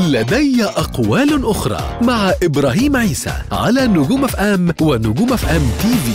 لدي أقوال أخرى مع إبراهيم عيسى على نجوم اف ام ونجوم اف ام تي في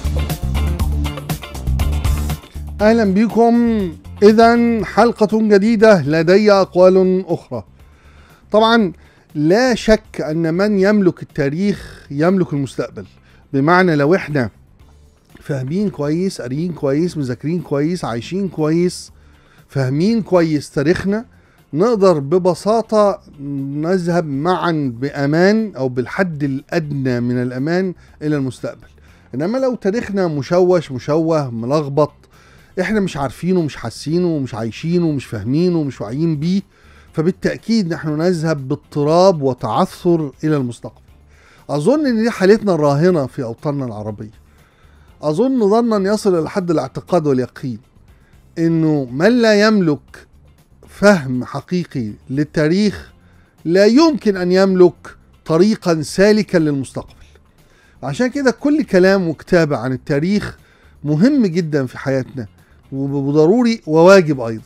اهلا بكم اذا حلقه جديده لدي اقوال اخرى طبعا لا شك ان من يملك التاريخ يملك المستقبل بمعنى لو احنا فاهمين كويس قاريين كويس مذاكرين كويس عايشين كويس فاهمين كويس تاريخنا نقدر ببساطة نذهب معا بأمان أو بالحد الأدنى من الأمان إلى المستقبل إنما لو تاريخنا مشوش مشوه ملخبط احنا مش عارفينه مش حاسينه ومش عايشينه ومش فاهمينه ومش واعيين بيه فبالتأكيد نحن نذهب باضطراب وتعثر إلى المستقبل أظن إن دي حالتنا الراهنة في أوطاننا العربية أظن ظنا يصل إلى حد الاعتقاد واليقين إنه من لا يملك فهم حقيقي للتاريخ لا يمكن أن يملك طريقا سالكا للمستقبل عشان كده كل كلام وكتابة عن التاريخ مهم جدا في حياتنا وضروري وواجب أيضا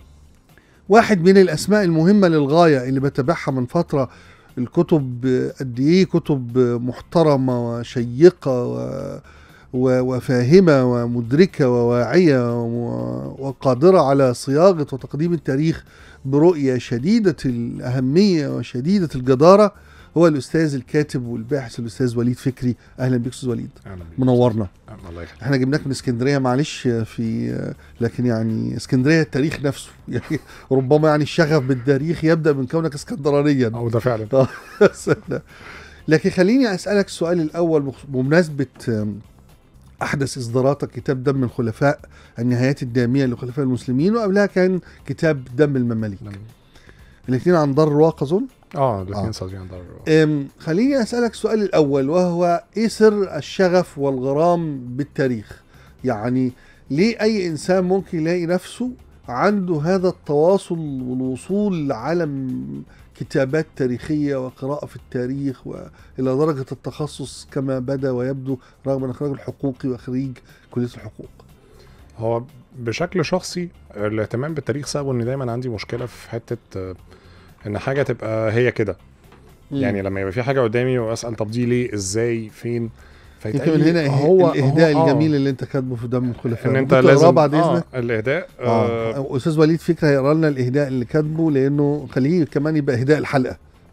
واحد من الأسماء المهمة للغاية اللي بتابعها من فترة الكتب قد إيه كتب محترمة وشيقة و... و... وفاهمة ومدركة وواعية و... وقادرة على صياغة وتقديم التاريخ برؤية شديدة الأهمية وشديدة الجدارة هو الأستاذ الكاتب والباحث الأستاذ وليد فكري أهلا بك أستاذ وليد اهلا بيك منورنا أهلا، الله يخليك احنا جبناك من اسكندريه معلش في لكن يعني اسكندريه التاريخ نفسه يعني ربما يعني الشغف بالتاريخ يبدا من كونك اسكندرانيا او ده فعلا لكن خليني اسالك السؤال الاول بخ- بمناسبه آم، احدث اصداراتك كتاب دم الخلفاء النهايات الداميه لخلفاء المسلمين وقبلها كان كتاب دم المماليك الاثنين عن دار الواقع اظن اه آه. الاثنين صادقين دار أم، خليني اسالك السؤال الاول وهو ايه سر الشغف والغرام بالتاريخ يعني ليه اي انسان ممكن يلاقي نفسه عنده هذا التواصل والوصول لعالم كتابات تاريخيه وقراءه في التاريخ والى درجه التخصص كما بدا ويبدو رغم ان خريج الحقوقي وخريج كليه الحقوق هو بشكل شخصي الاهتمام بالتاريخ سببه ان دايما عندي مشكله في حته آه، ان حاجه تبقى هي كده يعني لما يبقى في حاجه قدامي واسال طب دي ليه ازاي فين يمكن من هنا هو الاهداء هو- آه، الجميل اللي انت كاتبه في دم الخلفاء ان انت ممكن تقراه لازم بعد آه اذنك الاهداء آه اه استاذ وليد فكره هيقرا لنا الاهداء اللي كاتبه لانه خليه كمان يبقى اهداء الحلقه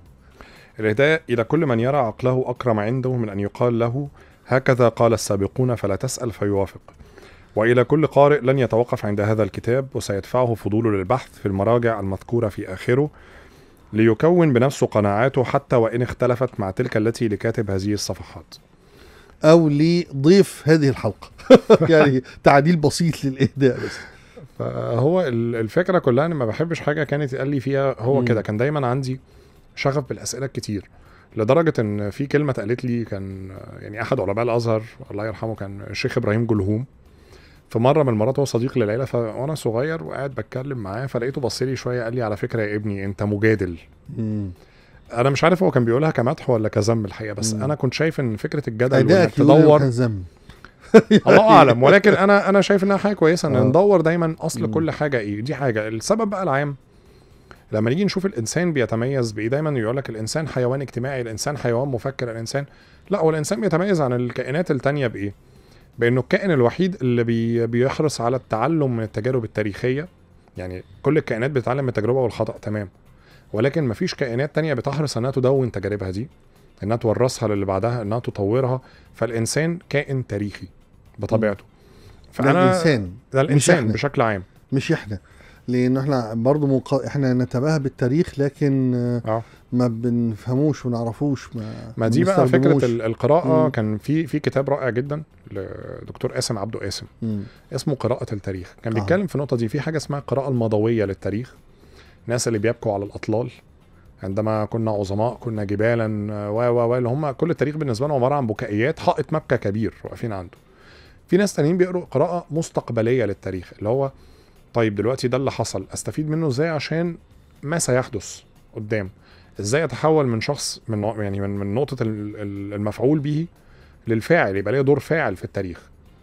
الإهداء إلى كل من يرى عقله أكرم عنده من أن يقال له هكذا قال السابقون فلا تسأل فيوافق وإلى كل قارئ لن يتوقف عند هذا الكتاب وسيدفعه فضوله للبحث في المراجع المذكورة في آخره ليكون بنفسه قناعاته حتى وإن اختلفت مع تلك التي لكاتب هذه الصفحات او لضيف هذه الحلقه يعني تعديل بسيط للاهداء بس فهو ال- الفكرة كلها أن ما بحبش حاجة كانت يتقال لي فيها هو مم. كده كان دايما عندي شغف بالأسئلة كتير لدرجة ان في كلمة اتقالت لي كان يعني احد علماء الازهر الله يرحمه كان الشيخ ابراهيم جلهوم في مرة من المرات هو صديق للعيلة ف- وانا صغير وقاعد بتكلم معاه فلقيته بص لي شوية قال لي على فكرة يا ابني انت مجادل مم. انا مش عارف هو كان بيقولها كمدح ولا كذم الحقيقة بس مم. انا كنت شايف ان فكرة الجدل وانك ادائك يقول إنه تدور كان ذم الله اعلم ولكن انا انا شايف انها حاجه كويسه ان آه. ندور دايما اصل مم. كل حاجه ايه دي حاجه السبب بقى العام لما نيجي نشوف الانسان بيتميز بايه دايما يقول لك الانسان حيوان اجتماعي الانسان حيوان مفكر الانسان لا هو الانسان بيتميز عن الكائنات التانية بايه بانه الكائن الوحيد اللي بي بيحرص على التعلم من التجارب التاريخيه يعني كل الكائنات بتتعلم من التجربه والخطا تمام ولكن مفيش كائنات تانية بتحرص انها تدون تجاربها دي انها تورثها للي بعدها انها تطورها فالانسان كائن تاريخي بطبيعته ده الانسان ده الانسان إحنا. بشكل عام مش احنا لان احنا برضه منق... احنا نتباهى بالتاريخ لكن آه، اه ما بنفهموش ونعرفوش ما ما دي بقى بنستخدموش. فكره ال- القراءه مم. كان في في كتاب رائع جدا لدكتور قاسم عبده قاسم مم. اسمه قراءه التاريخ كان آه. بيتكلم في النقطه دي في حاجه اسمها القراءه المضويه للتاريخ الناس اللي بيبكوا على الاطلال عندما كنا عظماء كنا جبالا و و و اللي هم كل التاريخ بالنسبه لهم عباره عن بكائيات حائط مكه كبير واقفين عنده في ناس تانيين بيقروا قراءه مستقبليه للتاريخ اللي هو طيب دلوقتي ده اللي حصل استفيد منه ازاي عشان ما سيحدث قدام ازاي اتحول من شخص من نوع- يعني من, من نقطه ال- ال- المفعول به للفاعل يبقى ليه دور فاعل في التاريخ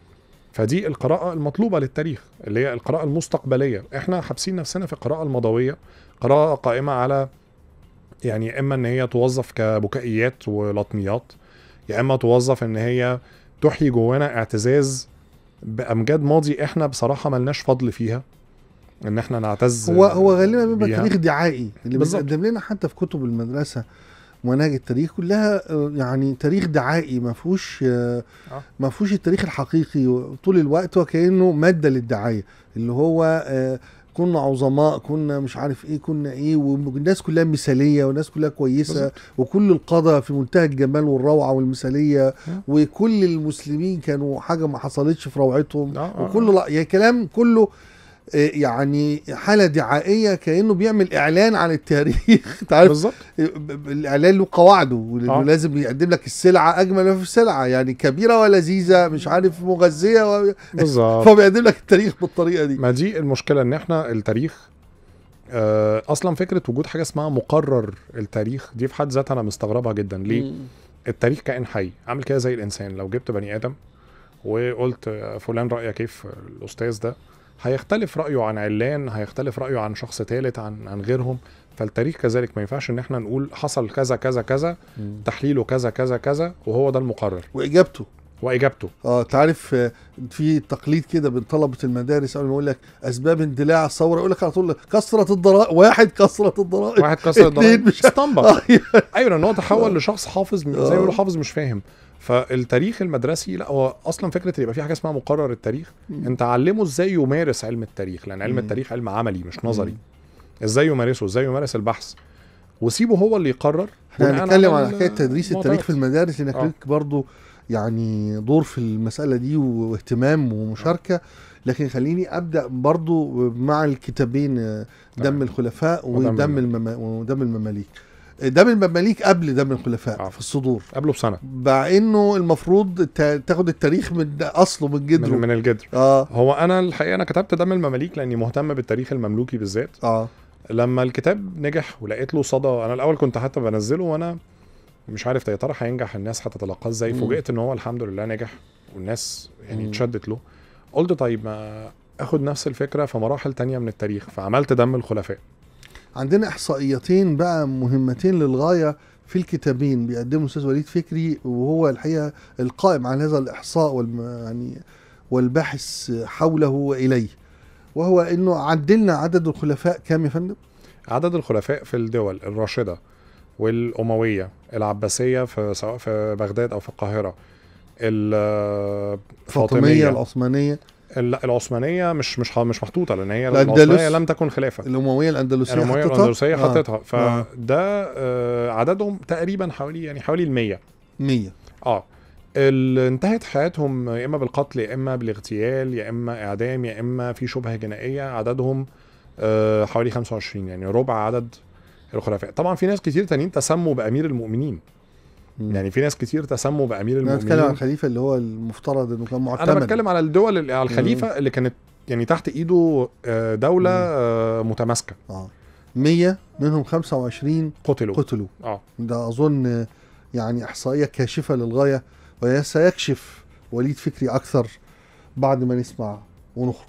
فدي القراءة المطلوبة للتاريخ اللي هي القراءة المستقبلية احنا حابسين نفسنا في القراءة المضوية قراءة قائمة على يعني يا اما ان هي توظف كبكائيات ولطميات يا اما توظف ان هي تحيي جوانا اعتزاز بامجاد ماضي احنا بصراحه ملناش فضل فيها ان احنا نعتز هو هو غالبا بيبقى بيها. تاريخ دعائي اللي بالظبط. بيقدم لنا حتى في كتب المدرسه مناهج التاريخ كلها آه، يعني تاريخ دعائي ما فيهوش آه، آه. ما فيهوش التاريخ الحقيقي طول الوقت وكانه ماده للدعايه اللي هو آه، كنا عظماء كنا مش عارف ايه كنا ايه والناس كلها مثاليه والناس كلها كويسه بالظبط. وكل القاده في منتهى الجمال والروعه والمثاليه آه. وكل المسلمين كانوا حاجه ما حصلتش في روعتهم آه، آه، وكله لا يعني كلام كله آه، يعني حاله دعائيه كانه بيعمل اعلان عن التاريخ انت عارف بالظبط ب- ب- الاعلان له قواعده وإنه آه. لازم يقدم لك السلعه اجمل ما في السلعه يعني كبيره ولذيذه مش عارف مغذيه و... بالظبط فبيقدم لك التاريخ بالطريقه دي ما دي المشكله ان احنا التاريخ آه، اصلا فكره وجود حاجه اسمها مقرر التاريخ دي في حد ذاتها انا مستغربها جدا ليه مم. التاريخ كائن حي عامل كده زي الانسان لو جبت بني ادم وقلت آه، فلان رايك كيف في الاستاذ ده هيختلف رايه عن علان هيختلف رايه عن شخص ثالث عن عن غيرهم فالتاريخ كذلك ما ينفعش ان احنا نقول حصل كذا كذا كذا مم. تحليله كذا كذا كذا وهو ده المقرر واجابته واجابته اه تعرف آه، في تقليد كده بين طلبه المدارس اول ما يقول لك اسباب اندلاع الثوره يقول لك على طول كثره الضرائب واحد كثره الضرائب واحد كسر اتنين الضرائب مش- استنبط آه، ايوه لان هو آه. تحول لشخص حافظ زي ما آه. بيقولوا حافظ مش فاهم فالتاريخ المدرسي لا هو اصلا فكره ان يبقى في حاجه اسمها مقرر التاريخ انت علمه ازاي يمارس علم التاريخ لان علم مم. التاريخ علم عملي مش نظري مم. ازاي يمارسه ازاي يمارس البحث وسيبه هو اللي يقرر احنا بناء هنتكلم على على حكايه تدريس المعطيات. التاريخ في المدارس لانك آه. ليك برضو يعني دور في المساله دي واهتمام ومشاركه لكن خليني ابدا برضو مع الكتابين آه، دم تمام. الخلفاء ودم ودم المما... ودم المماليك آه، دم المماليك قبل دم الخلفاء آه. في الصدور قبله بسنه مع انه المفروض تا- تاخد التاريخ من اصله من من, جدره من الجدر اه هو انا الحقيقه انا كتبت دم المماليك لاني مهتم بالتاريخ المملوكي بالذات اه لما الكتاب نجح ولقيت له صدى انا الاول كنت حتى بنزله وانا مش عارف يا ترى هينجح الناس هتتلقاه ازاي مم. فوجئت ان هو الحمد لله نجح والناس يعني مم. اتشدت له قلت طيب ما اخد نفس الفكره في مراحل تانية من التاريخ فعملت دم الخلفاء عندنا احصائيتين بقى مهمتين للغايه في الكتابين بيقدمه الاستاذ وليد فكري وهو الحقيقه القائم على هذا الاحصاء والم يعني والباحث حوله واليه وهو انه عدلنا عدد الخلفاء كام يا فندم؟ عدد الخلفاء في الدول الراشده والامويه العباسيه في سواء في بغداد او في القاهره الفاطميه الفاطميه العثمانيه لا العثمانيه مش مش مش محطوطه لان هي الأندلس. العثمانيه لم تكن خلافه الامويه الاندلسيه الامويه حطتها؟ الاندلسيه آه، حطتها آه. فده آه، عددهم تقريبا حوالي يعني حوالي ال 100 100 اه اللي انتهت حياتهم يا اما بالقتل يا اما بالاغتيال يا اما اعدام يا اما في شبهه جنائيه عددهم آه، حوالي 25 يعني ربع عدد الخلفاء طبعا في ناس كتير تانيين تسموا بامير المؤمنين يعني في ناس كتير تسموا بامير انا بتكلم عن المؤمنين الخليفه اللي هو المفترض انه كان معتمد انا بتكلم على الدول اللي على الخليفه اللي كانت يعني تحت ايده آه، دوله مم. آه، متماسكه اه 100 منهم 25 قتلوا قتلوا اه ده اظن يعني احصائيه كاشفه للغايه وسيكشف وليد فكري اكثر بعد ما نسمع ونخرج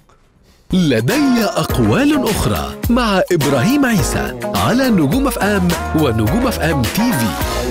لدي أقوال أخرى مع إبراهيم عيسى على نجوم اف ام ونجوم اف ام تي في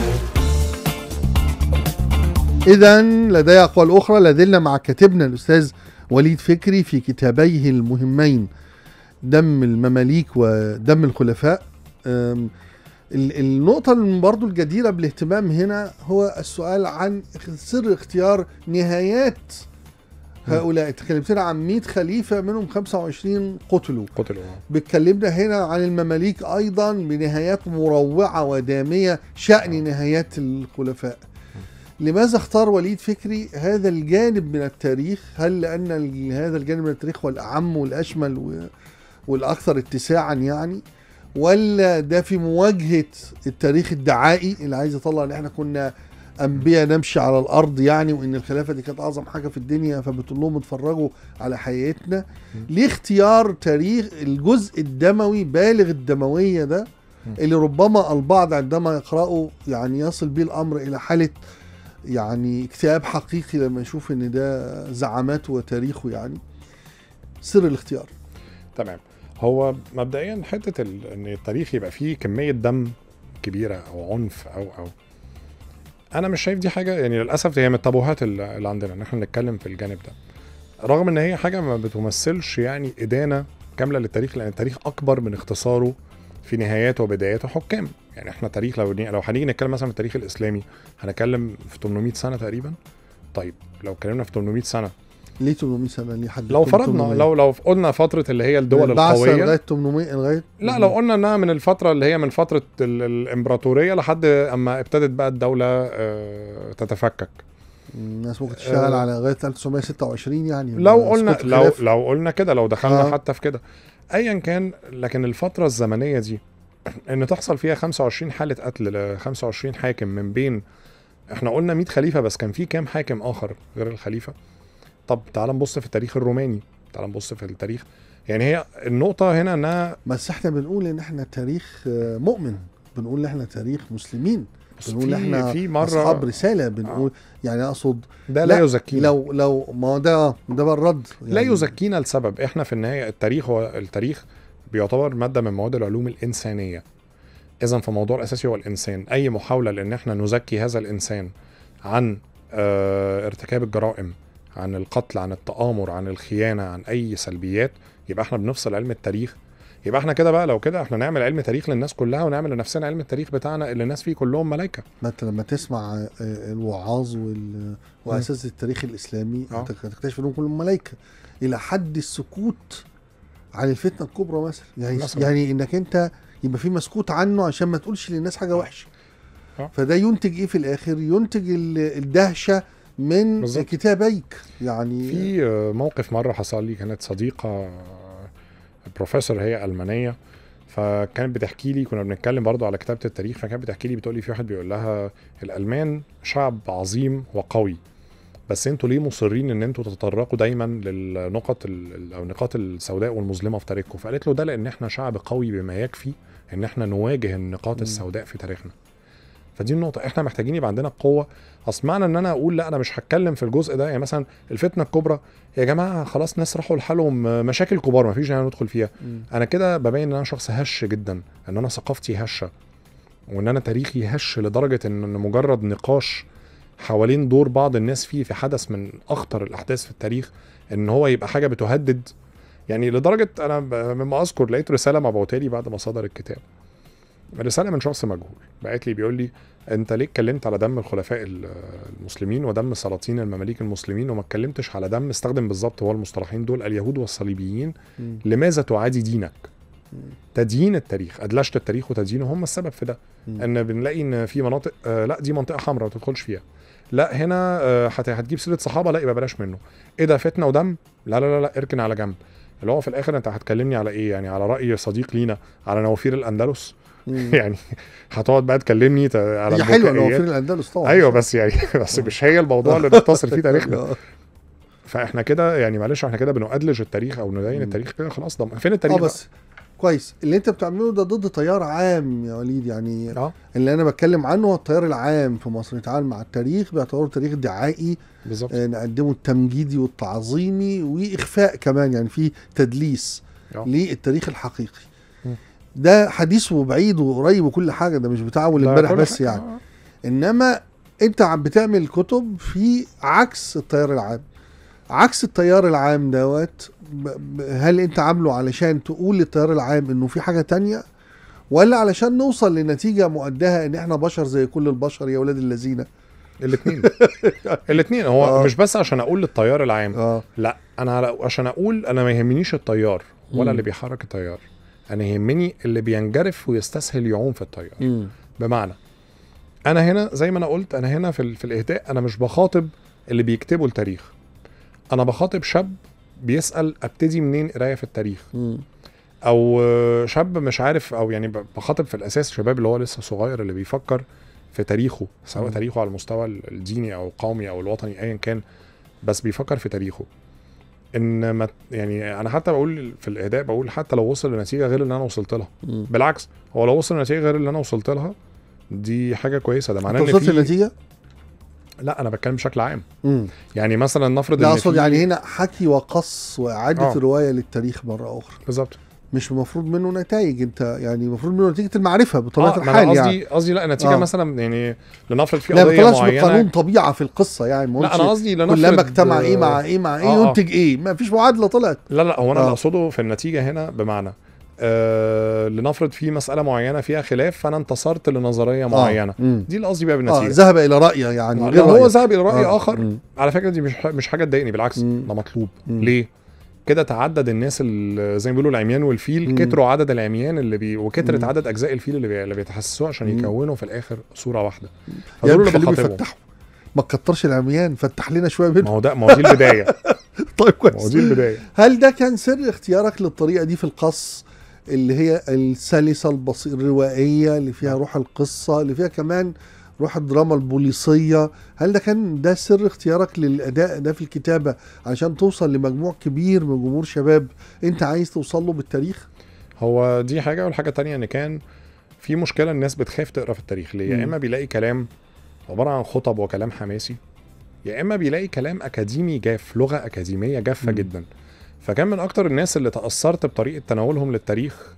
اذا لدي اقوال اخرى لازلنا مع كاتبنا الاستاذ وليد فكري في كتابيه المهمين دم المماليك ودم الخلفاء أم، ال- النقطة اللي برضو الجديرة بالاهتمام هنا هو السؤال عن سر اختيار نهايات هؤلاء تكلمتنا عن 100 خليفة منهم 25 قتلوا قتلوا آه. بتكلمنا هنا عن المماليك ايضا بنهايات مروعه وداميه شان نهايات الخلفاء لماذا اختار وليد فكري هذا الجانب من التاريخ هل لان ال- هذا الجانب من التاريخ هو الاعم والاشمل و- والاكثر اتساعا يعني ولا ده في مواجهه التاريخ الدعائي اللي عايز يطلع ان احنا كنا انبياء نمشي على الارض يعني وان الخلافه دي كانت اعظم حاجه في الدنيا فبتقول لهم اتفرجوا على حياتنا ليه اختيار تاريخ الجزء الدموي بالغ الدمويه ده اللي ربما البعض عندما يقرأه يعني يصل به الامر الى حاله يعني اكتئاب حقيقي لما يشوف ان ده زعاماته وتاريخه يعني سر الاختيار تمام هو مبدئيا حته ال... ان التاريخ يبقى فيه كميه دم كبيره او عنف او او انا مش شايف دي حاجه يعني للاسف هي من التابوهات اللي اللي عندنا ان احنا نتكلم في الجانب ده رغم ان هي حاجه ما بتمثلش يعني ادانه كامله للتاريخ لان التاريخ اكبر من اختصاره في نهاياته وبداياته حكام يعني احنا تاريخ لو لو هنيجي نتكلم مثلا في التاريخ الاسلامي هنتكلم في 800 سنه تقريبا طيب لو اتكلمنا في 800 سنه ليه 800 سنه ليه حد لو يكون فرضنا 800 لو لو قلنا فتره اللي هي الدول البعثة القويه لغايه 800 لغايه لا لو قلنا انها من الفتره اللي هي من فتره ال- الامبراطوريه لحد اما ابتدت بقى الدوله آه، تتفكك الناس ممكن تشتغل آه. على لغايه 1926 يعني لو سقوط قلنا لو الخلافة. لو قلنا كده لو دخلنا آه. حتى في كده ايا كان لكن الفتره الزمنيه دي ان تحصل فيها 25 حاله قتل ل 25 حاكم من بين احنا قلنا 100 خليفه بس كان في كام حاكم اخر غير الخليفه طب تعال نبص في التاريخ الروماني تعال نبص في التاريخ يعني هي النقطه هنا انها بس احنا بنقول ان احنا تاريخ آه، مؤمن بنقول ان احنا تاريخ مسلمين بنقول في احنا في مره اصحاب رساله بنقول يعني اقصد ده لا, لا، يزكينا لو لو ما هو ده ده بقى الرد لا يعني يزكينا لسبب احنا في النهايه التاريخ هو التاريخ بيعتبر ماده من مواد العلوم الانسانيه اذا فالموضوع الاساسي هو الانسان اي محاوله لان احنا نزكي هذا الانسان عن آه ارتكاب الجرائم عن القتل عن التآمر عن الخيانه عن اي سلبيات يبقى احنا بنفصل علم التاريخ يبقى احنا كده بقى لو كده احنا نعمل علم تاريخ للناس كلها ونعمل لنفسنا علم التاريخ بتاعنا اللي الناس فيه كلهم ملائكه ما انت لما تسمع آه، الوعاظ وال واساس التاريخ الاسلامي آه. انت هتكتشف انهم كلهم ملائكه الى حد السكوت عن الفتنه الكبرى مثلا يعني مثلاً. يعني انك انت يبقى في مسكوت عنه عشان ما تقولش للناس حاجه وحشه آه. فده ينتج ايه في الاخر ينتج ال- الدهشه من بالظبط. كتابيك يعني في آه، موقف مره حصل لي كانت صديقه آه، بروفيسور هي المانيه فكانت بتحكي لي كنا بنتكلم برضو على كتابه التاريخ فكانت بتحكي لي بتقول لي في واحد بيقول لها الالمان شعب عظيم وقوي بس انتوا ليه مصرين ان انتوا تتطرقوا دايما للنقط ال- او النقاط السوداء والمظلمه في تاريخكم فقالت له ده لان احنا شعب قوي بما يكفي ان احنا نواجه النقاط مم. السوداء في تاريخنا فدي النقطة احنا محتاجين يبقى عندنا قوة اصل معنى ان انا اقول لا انا مش هتكلم في الجزء ده يعني مثلا الفتنة الكبرى يا جماعة خلاص ناس راحوا لحالهم مشاكل كبار مفيش داعي ندخل فيها مم. انا كده ببين ان انا شخص هش جدا ان انا ثقافتي هشة وان انا تاريخي هش لدرجة ان إن مجرد نقاش حوالين دور بعض الناس فيه في حدث من اخطر الاحداث في التاريخ ان هو يبقى حاجة بتهدد يعني لدرجة انا ب- مما اذكر لقيت رسالة مبعوتة لي بعد ما صدر الكتاب رسالة من شخص مجهول بعت لي بيقول لي انت ليه اتكلمت على دم الخلفاء ال- المسلمين ودم سلاطين المماليك المسلمين وما اتكلمتش على دم استخدم بالظبط هو المصطلحين دول اليهود والصليبيين مم. لماذا تعادي دينك مم. تديين التاريخ ادلجت التاريخ وتديينه هم السبب في ده مم. ان بنلاقي ان في مناطق آه لا دي منطقه حمراء ما تدخلش فيها لا هنا آه هت- هتجيب سيره صحابه لا يبقى بلاش منه ايه ده فتنه ودم لا لا لا لا اركن على جنب اللي هو في الاخر انت هتكلمني على ايه يعني على راي صديق لينا على نوافير الاندلس مم. يعني هتقعد بقى تكلمني ت- على هي حلوه لو البكائيات. في الاندلس طبعا ايوه بس يعني بس مش هي الموضوع اللي نختصر فيه تاريخنا آه. فاحنا كده يعني معلش احنا كده بنؤدلج التاريخ او ندين مم. التاريخ كده خلاص ده فين التاريخ اه بس كويس اللي انت بتعمله ده ضد تيار عام يا وليد يعني بقى؟ اه اللي انا بتكلم عنه هو التيار العام في مصر يتعامل مع التاريخ باعتباره تاريخ دعائي بالظبط آه، نقدمه التمجيدي والتعظيمي واخفاء كمان يعني في تدليس آه. للتاريخ الحقيقي مم. ده حديث وبعيد وقريب وكل حاجه ده مش بتاع اول لا، امبارح كل بس حاجة. يعني آه. انما انت عم بتعمل كتب في عكس التيار العام عكس التيار العام دوت ب- ب- هل انت عامله علشان تقول للتيار العام انه في حاجه تانية ولا علشان نوصل لنتيجه مؤدها ان احنا بشر زي كل البشر يا ولاد الذين الاثنين الاثنين هو آه. مش بس عشان اقول للتيار العام اه لا انا على- عشان اقول انا ما يهمنيش التيار ولا مم. اللي بيحرك التيار انا يهمني اللي بينجرف ويستسهل يعوم في التيار مم. بمعنى انا هنا زي ما انا قلت انا هنا في, ال- في الاهداء انا مش بخاطب اللي بيكتبوا التاريخ انا بخاطب شاب بيسال ابتدي منين قرايه في التاريخ مم. او آه، شاب مش عارف او يعني ب- بخاطب في الاساس شباب اللي هو لسه صغير اللي بيفكر في تاريخه سواء مم. تاريخه على المستوى الديني او القومي او الوطني ايا كان بس بيفكر في تاريخه ان ما يعني انا حتى بقول في الاهداء بقول حتى لو وصل لنتيجه غير اللي انا وصلت لها مم. بالعكس هو لو وصل لنتيجه غير اللي انا وصلت لها دي حاجه كويسه ده معناه انت ان وصلت في للنتيجه؟ لا انا بتكلم بشكل عام مم. يعني مثلا نفرض لا ان اقصد في- يعني هنا حكي وقص واعاده آه. روايه للتاريخ مره اخرى بالظبط مش المفروض منه نتائج انت يعني المفروض منه نتيجه المعرفه بطبيعه آه ما الحال أنا يعني قصدي قصدي لا نتيجه آه. آه. مثلا يعني لنفرض في لا ما قضيه طلعش معينه بقانون طبيعه في القصه يعني ما لا قلتش انا قصدي لنفرض كلما اجتمع ايه مع ايه مع ايه آه، آه. ينتج ايه ما فيش معادله طلعت لا لا هو انا آه. اللي اقصده في النتيجه هنا بمعنى آه لنفرض في مساله معينه فيها خلاف فانا انتصرت لنظريه معينه مم. دي اللي قصدي بيها اه بالنتيجه ذهب الى رايه يعني آه غير لو هو رأيك. ذهب الى راي آه. اخر مم. على فكره دي مش مش حاجه تضايقني بالعكس مم. ده مطلوب مم. ليه كده تعدد الناس اللي زي ما بيقولوا العميان والفيل مم. كتروا عدد العميان اللي بي وكترت مم. عدد اجزاء الفيل اللي, بي... اللي بيتحسسوه عشان مم. يكونوا في الاخر صوره واحده يعني فدول اللي خليهم بخاطبهم يفتحوا ما تكترش العميان فتح لنا شويه ما منهم هو ده ما هو دي البدايه طيب ما هو كويس دي البدايه هل ده كان سر اختيارك للطريقه دي في القص اللي هي السلسه البسيطه الروائيه اللي فيها روح القصه اللي فيها كمان روح الدراما البوليسيه هل ده كان ده سر اختيارك للاداء ده في الكتابه عشان توصل لمجموع كبير من جمهور شباب انت عايز توصل له بالتاريخ هو دي حاجه والحاجه التانية ان كان في مشكله الناس بتخاف تقرا في التاريخ ليه مم. يا اما بيلاقي كلام عباره عن خطب وكلام حماسي يا اما بيلاقي كلام اكاديمي جاف لغه اكاديميه جافه مم. جدا فكان من اكتر الناس اللي تاثرت بطريقه تناولهم للتاريخ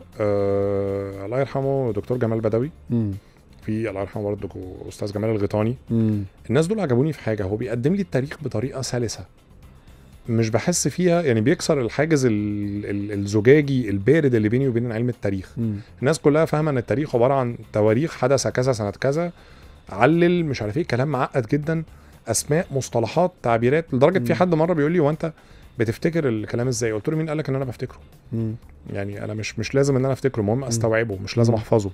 آه الله يرحمه دكتور جمال بدوي مم. في الله يرحمه برضه استاذ جمال الغيطاني مم. الناس دول عجبوني في حاجه هو بيقدم لي التاريخ بطريقه سلسه مش بحس فيها يعني بيكسر الحاجز ال- ال- الزجاجي البارد اللي بيني وبين علم التاريخ مم. الناس كلها فاهمه ان التاريخ عباره عن تواريخ حدث كذا سنه كذا علل مش عارف ايه كلام معقد جدا اسماء مصطلحات تعبيرات لدرجه مم. في حد مره بيقول لي هو انت بتفتكر الكلام ازاي قلت له مين قال لك ان انا بفتكره مم. يعني انا مش مش لازم ان انا افتكره المهم استوعبه مش لازم مم. احفظه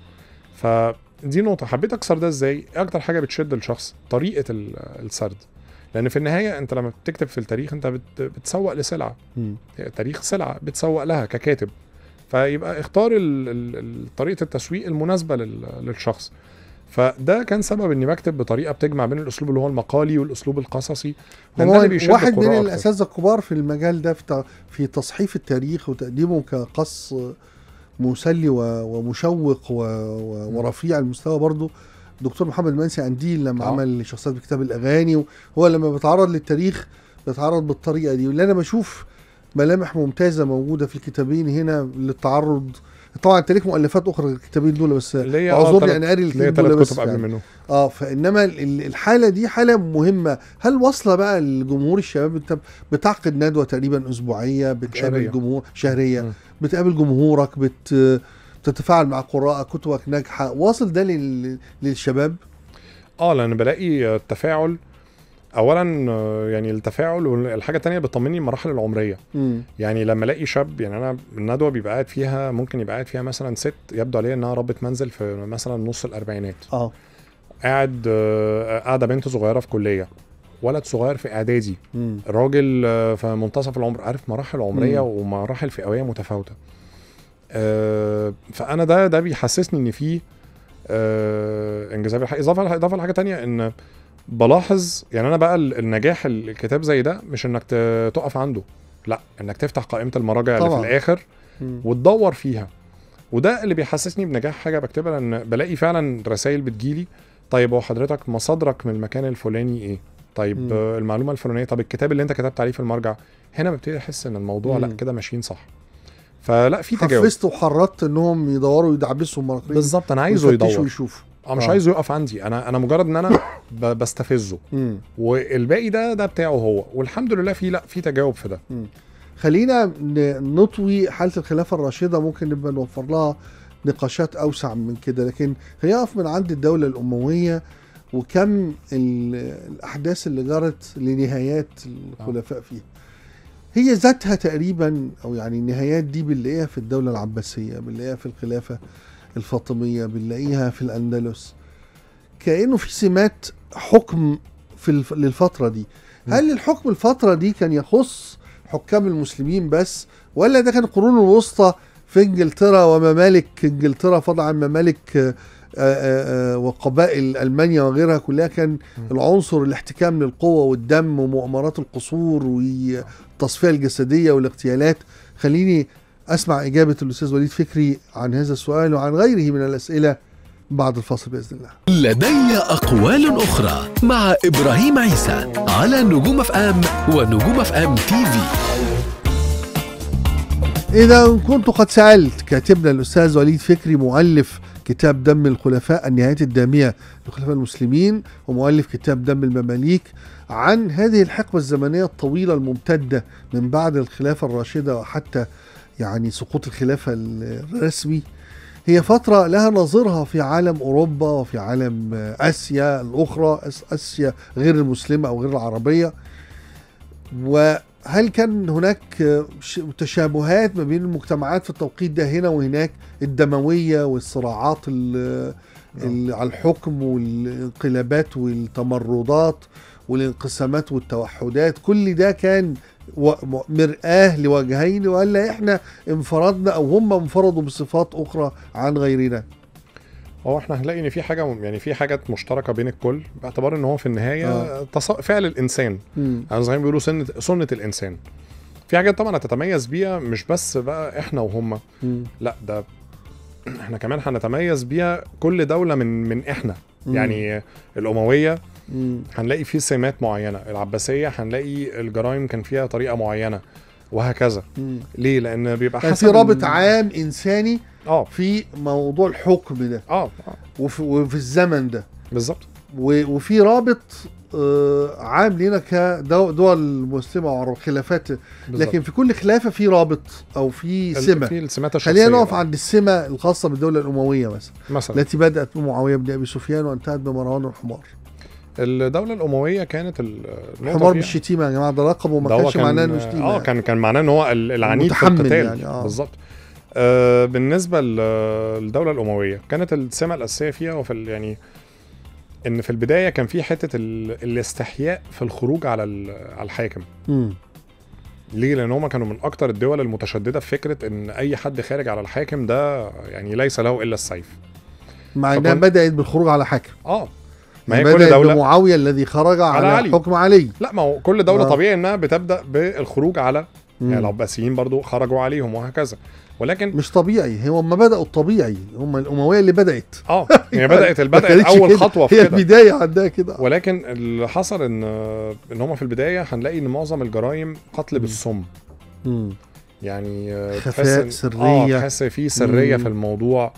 فدي نقطه حبيت اكسر ده ازاي إيه اكتر حاجه بتشد الشخص طريقه ال- السرد لان في النهايه انت لما بتكتب في التاريخ انت بت بتسوق لسلعه مم. التاريخ سلعه بتسوق لها ككاتب فيبقى اختار ال- ال- ال- طريقه التسويق المناسبه لل- للشخص فده كان سبب اني بكتب بطريقه بتجمع بين الاسلوب اللي هو المقالي والاسلوب القصصي لأن ده هو اللي بيشد واحد من القراء أكتر. الاساتذه الكبار في المجال ده في ت- في تصحيف التاريخ وتقديمه كقص مسلي و- ومشوق و- و- ورفيع المستوى برضه دكتور محمد منسي قنديل لما آه. عمل شخصيات بكتاب الاغاني هو لما بيتعرض للتاريخ بيتعرض بالطريقه دي واللي انا بشوف ملامح ممتازه موجوده في الكتابين هنا للتعرض طبعا انت ليك مؤلفات اخرى غير الكتابين دول بس اللي هي آه اعذرني تلات- انا قاري اللي هي الاثنين دول ثلاث بس كتب قبل يعني. منه اه فانما ال- ال- الحاله دي حاله مهمه هل واصله بقى لجمهور الشباب انت بتعقد ندوه تقريبا اسبوعيه بتقابل شهرية. جمهور شهريه مم. بتقابل جمهورك بت بتتفاعل مع قراء كتبك ناجحه واصل ده لل... للشباب اه لان بلاقي التفاعل اولا آه، يعني التفاعل والحاجه التانية بتطمني المراحل العمريه مم. يعني لما الاقي شاب يعني انا الندوه بيبقى قاعد فيها ممكن يبقى قاعد فيها مثلا ست يبدو عليها انها ربة منزل في مثلا نص الاربعينات اه قاعد آه، قاعده بنت صغيره في كليه ولد صغير في اعدادي مم. راجل آه، في منتصف العمر عارف مراحل عمريه مم. ومراحل فئويه متفاوته آه، فانا ده ده بيحسسني ان في آه، انجذاب الحق اضافه اضافه لحاجه تانية ان بلاحظ يعني انا بقى ال- النجاح الكتاب زي ده مش انك ت- تقف عنده لا انك تفتح قائمه المراجع اللي طبعاً. في الاخر مم. وتدور فيها وده اللي بيحسسني بنجاح حاجه بكتبها لان بلاقي فعلا رسائل بتجيلي طيب هو حضرتك مصادرك من المكان الفلاني ايه طيب مم. آه، المعلومه الفلانيه طب الكتاب اللي انت كتبت عليه في المرجع هنا ببتدي احس ان الموضوع لا مم. كده ماشيين صح فلا في تجاوب حفزت وحرضت انهم يدوروا يدعبسوا مراقبين بالظبط انا عايزه ويفتشوا يدور ويشوفوا اه مش آه. عايزه يقف عندي انا انا مجرد ان انا ب- بستفزه مم. والباقي ده ده بتاعه هو والحمد لله في لا في تجاوب في ده خلينا ن- نطوي حاله الخلافه الراشده ممكن نبقى نوفر لها نقاشات اوسع من كده لكن خلينا نقف من عند الدوله الامويه وكم ال- الاحداث اللي جرت لنهايات الخلفاء فيها هي ذاتها تقريبا او يعني النهايات دي بنلاقيها في الدوله العباسيه بنلاقيها في الخلافه الفاطميه بنلاقيها في الاندلس كانه في سمات حكم في الف... للفتره دي هل الحكم الفتره دي كان يخص حكام المسلمين بس ولا ده كان القرون الوسطى في انجلترا وممالك انجلترا فضلا عن ممالك آه، آه، آه، وقبائل المانيا وغيرها كلها كان العنصر الاحتكام للقوه والدم ومؤامرات القصور والتصفيه الجسديه والاغتيالات خليني اسمع اجابه الاستاذ وليد فكري عن هذا السؤال وعن غيره من الاسئله بعد الفاصل باذن الله لدي أقوال أخرى مع إبراهيم عيسى على نجوم اف ام ونجوم اف ام تي في إذا كنت قد سألت كاتبنا الأستاذ وليد فكري مؤلف كتاب دم الخلفاء النهايات الدامية للخلفاء المسلمين ومؤلف كتاب دم المماليك عن هذه الحقبة الزمنية الطويلة الممتدة من بعد الخلافة الراشدة وحتى يعني سقوط الخلافة الرسمي هي فترة لها نظيرها في عالم أوروبا وفي عالم آسيا الأخرى آس- آسيا غير المسلمة أو غير العربية وهل كان هناك ش- تشابهات ما بين المجتمعات في التوقيت ده هنا وهناك الدموية والصراعات ال- ال- على الحكم والانقلابات والتمردات والانقسامات والتوحدات كل ده كان و- م- مرآة لوجهين ولا احنا انفردنا او هم انفردوا بصفات اخرى عن غيرنا هو احنا هنلاقي ان في حاجه يعني في حاجات مشتركه بين الكل باعتبار ان هو في النهايه آه. تص... فعل الانسان مم. يعني زي ما بيقولوا سنه سنه الانسان في حاجات طبعا هتتميز بيها مش بس بقى احنا وهم مم. لا ده احنا كمان هنتميز بيها كل دوله من من احنا مم. يعني الامويه مم. هنلاقي فيه سمات معينه العباسيه هنلاقي الجرائم كان فيها طريقه معينه وهكذا مم. ليه لان بيبقى كان حسب في رابط ال- عام انساني اه في موضوع الحكم ده اه آه، وفي, وفي الزمن ده بالظبط و- وفي رابط آه، عام لنا كدول مسلمه والخلافات بالظبط. لكن في كل خلافه في رابط او في ال- سمه في السمات الشخصيه خلينا نقف بقى. عند السمه الخاصه بالدوله الامويه مثلا مثلا التي بدات بمعاويه بن ابي سفيان وانتهت بمروان الحمار الدوله الامويه كانت ال- النقطة حمار فيها- بالشتيمه يا جماعه ده لقب وما ده هو كانش كان معناه انه شتيمه اه كان كان معناه ان هو ال- العنيد في متحمل القتال يعني، آه. بالظبط آه بالنسبه ل- للدوله الامويه كانت السمه الاساسيه فيها وفي ال- يعني ان في البدايه كان في حته ال... الاستحياء في الخروج على ال... على الحاكم مم. ليه لان هم كانوا من اكتر الدول المتشدده في فكره ان اي حد خارج على الحاكم ده يعني ليس له الا السيف مع انها فكنت- بدات بالخروج على حاكم اه ما هي بدات كل دوله بمعاويه الذي خرج على, علي. حكم علي لا ما هو كل دوله آه. طبيعي انها بتبدا بالخروج على مم. يعني العباسيين برضو خرجوا عليهم وهكذا ولكن مش طبيعي هم ما بداوا الطبيعي هم الامويه اللي بدات اه هي بدات ما بدات كانتش اول كده. خطوه في هي كده البدايه عندها كده ولكن اللي حصل ان ان هم في البدايه هنلاقي ان معظم الجرائم قتل مم. بالسم مم. يعني آه، خفاء، تحس إن- سرية. اه تحس في سريه مم. في الموضوع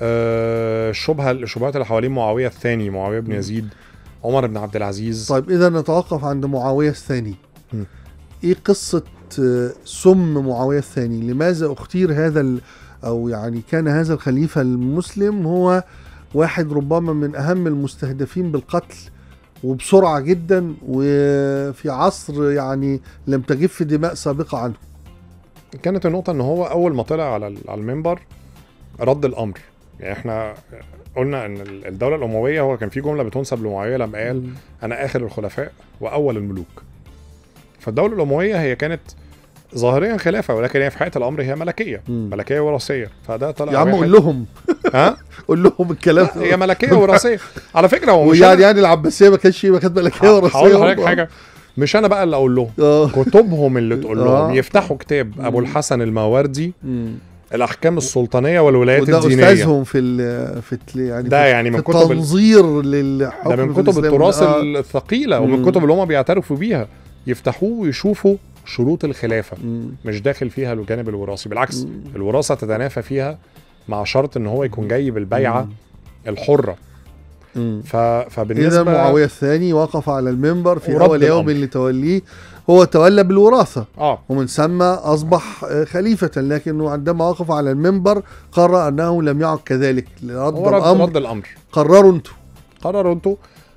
آه، الشبهه الشبهات اللي حوالين معاويه الثاني معاويه بن مم. يزيد عمر بن عبد العزيز طيب اذا نتوقف عند معاويه الثاني مم. ايه قصه آه، سم معاويه الثاني لماذا اختير هذا ال او يعني كان هذا الخليفه المسلم هو واحد ربما من اهم المستهدفين بالقتل وبسرعه جدا وفي عصر يعني لم تجف دماء سابقه عنه كانت النقطه ان هو اول ما طلع على ال- على المنبر رد الامر يعني احنا قلنا ان ال- الدوله الامويه هو كان في جمله بتنسب لمعاويه لما قال انا اخر الخلفاء واول الملوك فالدوله الامويه هي كانت ظاهريا خلافه ولكن هي في حقيقه الامر هي ملكيه مم. ملكيه وراثيه فده طلع يا عم واحد- قول لهم ها قول لهم الكلام لا، هي ملكيه وراثيه على فكره هو مش ويعني أنا- يعني العباسيه ما كانش ما كانت ملكيه وراثيه هقول لحضرتك برضه. حاجه مش انا بقى اللي اقول لهم اه كتبهم اللي تقول لهم آه. يفتحوا كتاب ابو مم. الحسن الماوردي مم. الاحكام السلطانيه والولايات وده الدينيه استاذهم في ال في ال يعني ده في يعني من في كتب ال- التنظير للحكم ده من في كتب الإسلام. التراث آه. الثقيله ومن مم. الكتب اللي هم بيعترفوا بيها يفتحوه ويشوفوا شروط الخلافه مم. مش داخل فيها الجانب الوراثي بالعكس مم. الوراثه تتنافى فيها مع شرط ان هو يكون جاي بالبيعه الحره مم. ف... اذا فبالنسبه معاويه الثاني وقف على المنبر في ورد اول يوم الأمر. لتوليه هو تولى بالوراثه اه ومن ثم اصبح آه، خليفه لكنه عندما وقف على المنبر قرر انه لم يعد كذلك رد هو رد, الامر رد الامر قرروا انتوا قرروا انتوا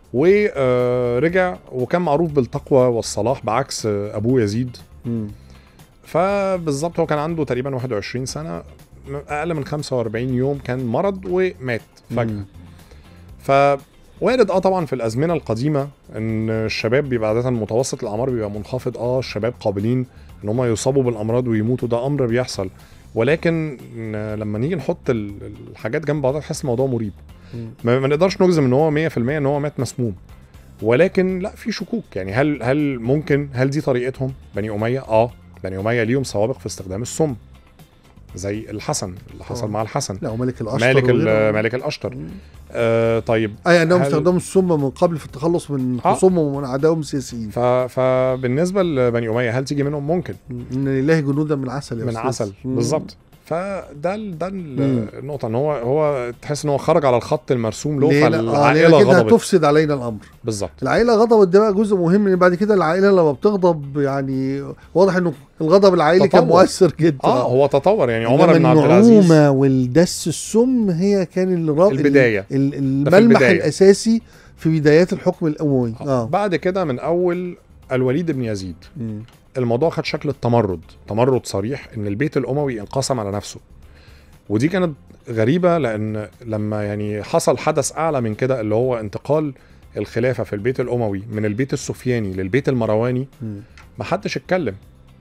ورجع وكان معروف بالتقوى والصلاح بعكس آه، ابوه يزيد مم. فبالظبط هو كان عنده تقريبا 21 سنه م- اقل من 45 يوم كان مرض ومات فجاه مم. فوارد اه طبعا في الازمنه القديمه ان الشباب بيبقى عاده متوسط الاعمار بيبقى منخفض اه الشباب قابلين ان هم يصابوا بالامراض ويموتوا ده امر بيحصل ولكن ن- لما نيجي نحط ال- الحاجات جنب بعضها تحس الموضوع مريب مم. ما ما نقدرش نجزم ان هو 100% ان هو مات مسموم ولكن لا في شكوك يعني هل هل ممكن هل دي طريقتهم بني اميه اه بني اميه ليهم سوابق في استخدام السم زي الحسن اللي حصل طبعا. مع الحسن لا وملك الاشطر مالك ال- وغيره. مالك الاشتر مم. آه طيب اي انهم هل- استخدموا السم من قبل في التخلص من آه. خصومهم ومن اعدائهم السياسيين ف... فبالنسبه لبني اميه هل تيجي منهم ممكن ان لله جنودا من عسل يا من أستاذ. عسل مم. بالظبط فده ال- ده ال- مم. النقطه ان هو هو تحس ان هو خرج على الخط المرسوم له ليه لا؟ آه، لأن فالعائله كده غضبت هتفسد علينا الامر بالظبط العائله غضبت ده بقى جزء مهم لان بعد كده العائله لما بتغضب يعني واضح انه الغضب العائلي كان تطور. مؤثر جدا اه هو تطور يعني إنما عمر بن عبد العزيز النعومه والدس السم هي كان الرا... البداية. ال- ده ال- في الملمح البداية. الاساسي في بدايات الحكم الاموي آه. اه بعد كده من اول الوليد بن يزيد مم. الموضوع خد شكل التمرد تمرد صريح ان البيت الاموي انقسم على نفسه ودي كانت غريبه لان لما يعني حصل حدث اعلى من كده اللي هو انتقال الخلافه في البيت الاموي من البيت السفياني للبيت المرواني مم. ما حدش اتكلم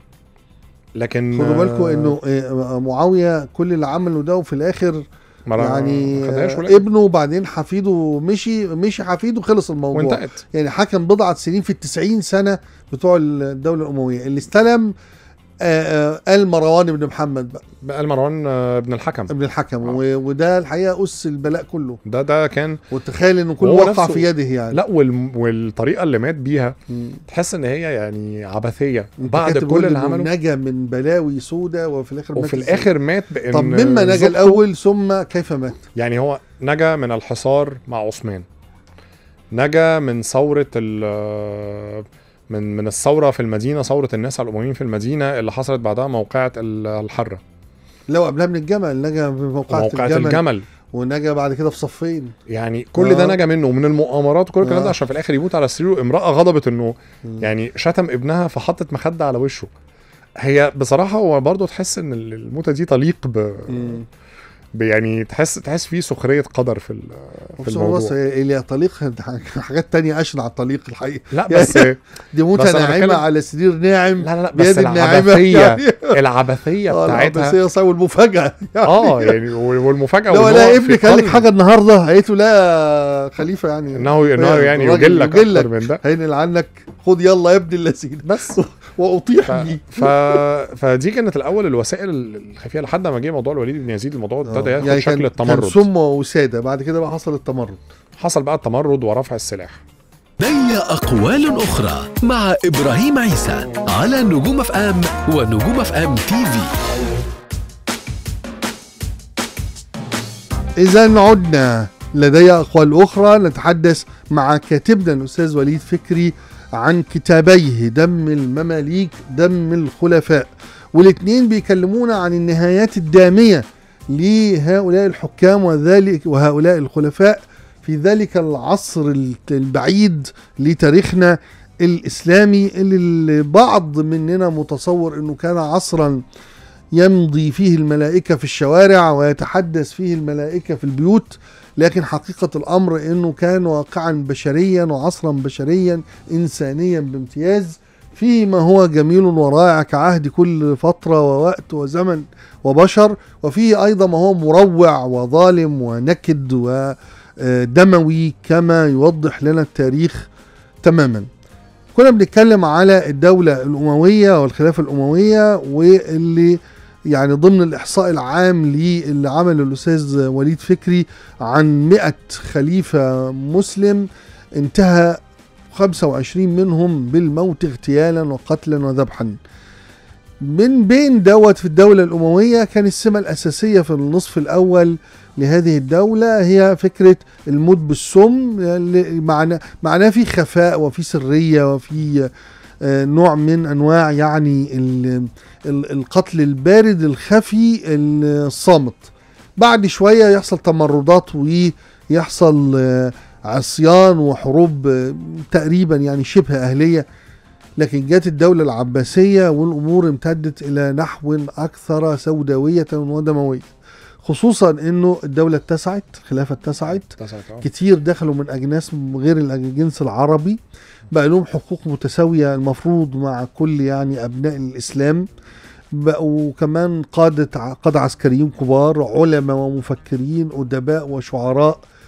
لكن خدوا بالكم آه، انه آه، معاويه كل اللي عمله ده وفي الاخر ما يعني ما خدهاش آه، ولا ابنه وبعدين حفيده مشي مشي حفيده خلص الموضوع وانتهت يعني حكم بضعة سنين في التسعين سنة بتوع الدولة الأموية اللي استلم آه، آه، آل مروان بن محمد بقى بقى المروان آه، ابن الحكم ابن الحكم آه. و- وده الحقيقة أس البلاء كله ده ده كان وتخيل إنه كله وهو وقع نفسه- في يده يعني لا وال... والطريقه اللي مات بيها مم. تحس ان هي يعني عبثيه أنت بعد كاتب كل بيقول اللي إنه عمله نجا من بلاوي سودة وفي الآخر مات وفي إزاي؟ الاخر مات بان طب مما نجا زوجته- الأول ثم كيف مات يعني هو نجا من الحصار مع عثمان نجا من ثورة ال من من الثورة في المدينة ثورة الناس على الأمويين في المدينة اللي حصلت بعدها موقعة ال- الحرة لو قبلها من الجمل نجا في موقعة موقعة الجمل, الجمل ونجا بعد كده في صفين يعني كل ده آه. نجا منه ومن المؤامرات وكل الكلام آه. ده عشان في الآخر يموت على سريره امرأة غضبت إنه مم. يعني شتم ابنها فحطت مخدة على وشه هي بصراحة هو برضه تحس إن الموتة دي تليق ب... مم. ب يعني تحس تحس فيه سخرية قدر في ال- في بس هو بص الموضوع اللي طليق حاجات تانية أشنع الطليق الحقيقة لا بس دي موتة بس أنا ناعمة بتكلم- على سرير ناعم لا لا لا بيد بس الناعمة العبثية يعني العبثية اه بتاعتها العبثية صعب والمفاجأة يعني اه يعني والمفاجاه لو وإن لا هو في ابنك قال لك قلب حاجة النهاردة قالت له لا خليفة يعني انه انه يعني الراجل يجلك يجلك. اكتر من ده هينقل عنك خد يلا يا ابن اللذين بس واطيح ف... بيه ف... فدي كانت الاول الوسائل الخفيه لحد ما جه موضوع الوليد بن يزيد الموضوع ابتدى ياخد يعني شكل كان, كان التمرد سم وسادة بعد كده بقى حصل التمرد حصل بقى التمرد ورفع السلاح لدي أقوال أخرى مع إبراهيم عيسى على نجوم اف ام ونجوم اف ام تي في إذا عدنا لدي أقوال أخرى نتحدث مع كاتبنا الأستاذ وليد فكري عن كتابيه دم المماليك دم الخلفاء والاثنين بيكلمونا عن النهايات الدامية لهؤلاء الحكام وذلك وهؤلاء الخلفاء في ذلك العصر البعيد لتاريخنا الإسلامي اللي البعض مننا متصور أنه كان عصرا يمضي فيه الملائكة في الشوارع ويتحدث فيه الملائكة في البيوت لكن حقيقة الأمر أنه كان واقعا بشريا وعصرا بشريا إنسانيا بامتياز فيه ما هو جميل ورائع كعهد كل فترة ووقت وزمن وبشر وفيه أيضا ما هو مروع وظالم ونكد ودموي كما يوضح لنا التاريخ تماما كنا بنتكلم على الدولة الأموية والخلافة الأموية واللي يعني ضمن الإحصاء العام اللي عمله الأستاذ وليد فكري عن 100 خليفة مسلم انتهى 25 منهم بالموت اغتيالا وقتلا وذبحا من بين دوت في الدولة الأموية كان السمة الأساسية في النصف الأول لهذه الدولة هي فكرة الموت بالسم معناه معناه في خفاء وفي سرية وفي نوع من أنواع يعني القتل البارد الخفي الصامت بعد شوية يحصل تمردات ويحصل عصيان وحروب تقريبا يعني شبه أهلية لكن جت الدولة العباسية والأمور امتدت إلى نحو أكثر سوداوية ودموية خصوصا انه الدولة اتسعت الخلافة اتسعت كتير دخلوا من اجناس غير الجنس العربي بقى لهم حقوق متساوية المفروض مع كل يعني ابناء الاسلام بقوا كمان قادة قادة عسكريين كبار علماء ومفكرين أدباء وشعراء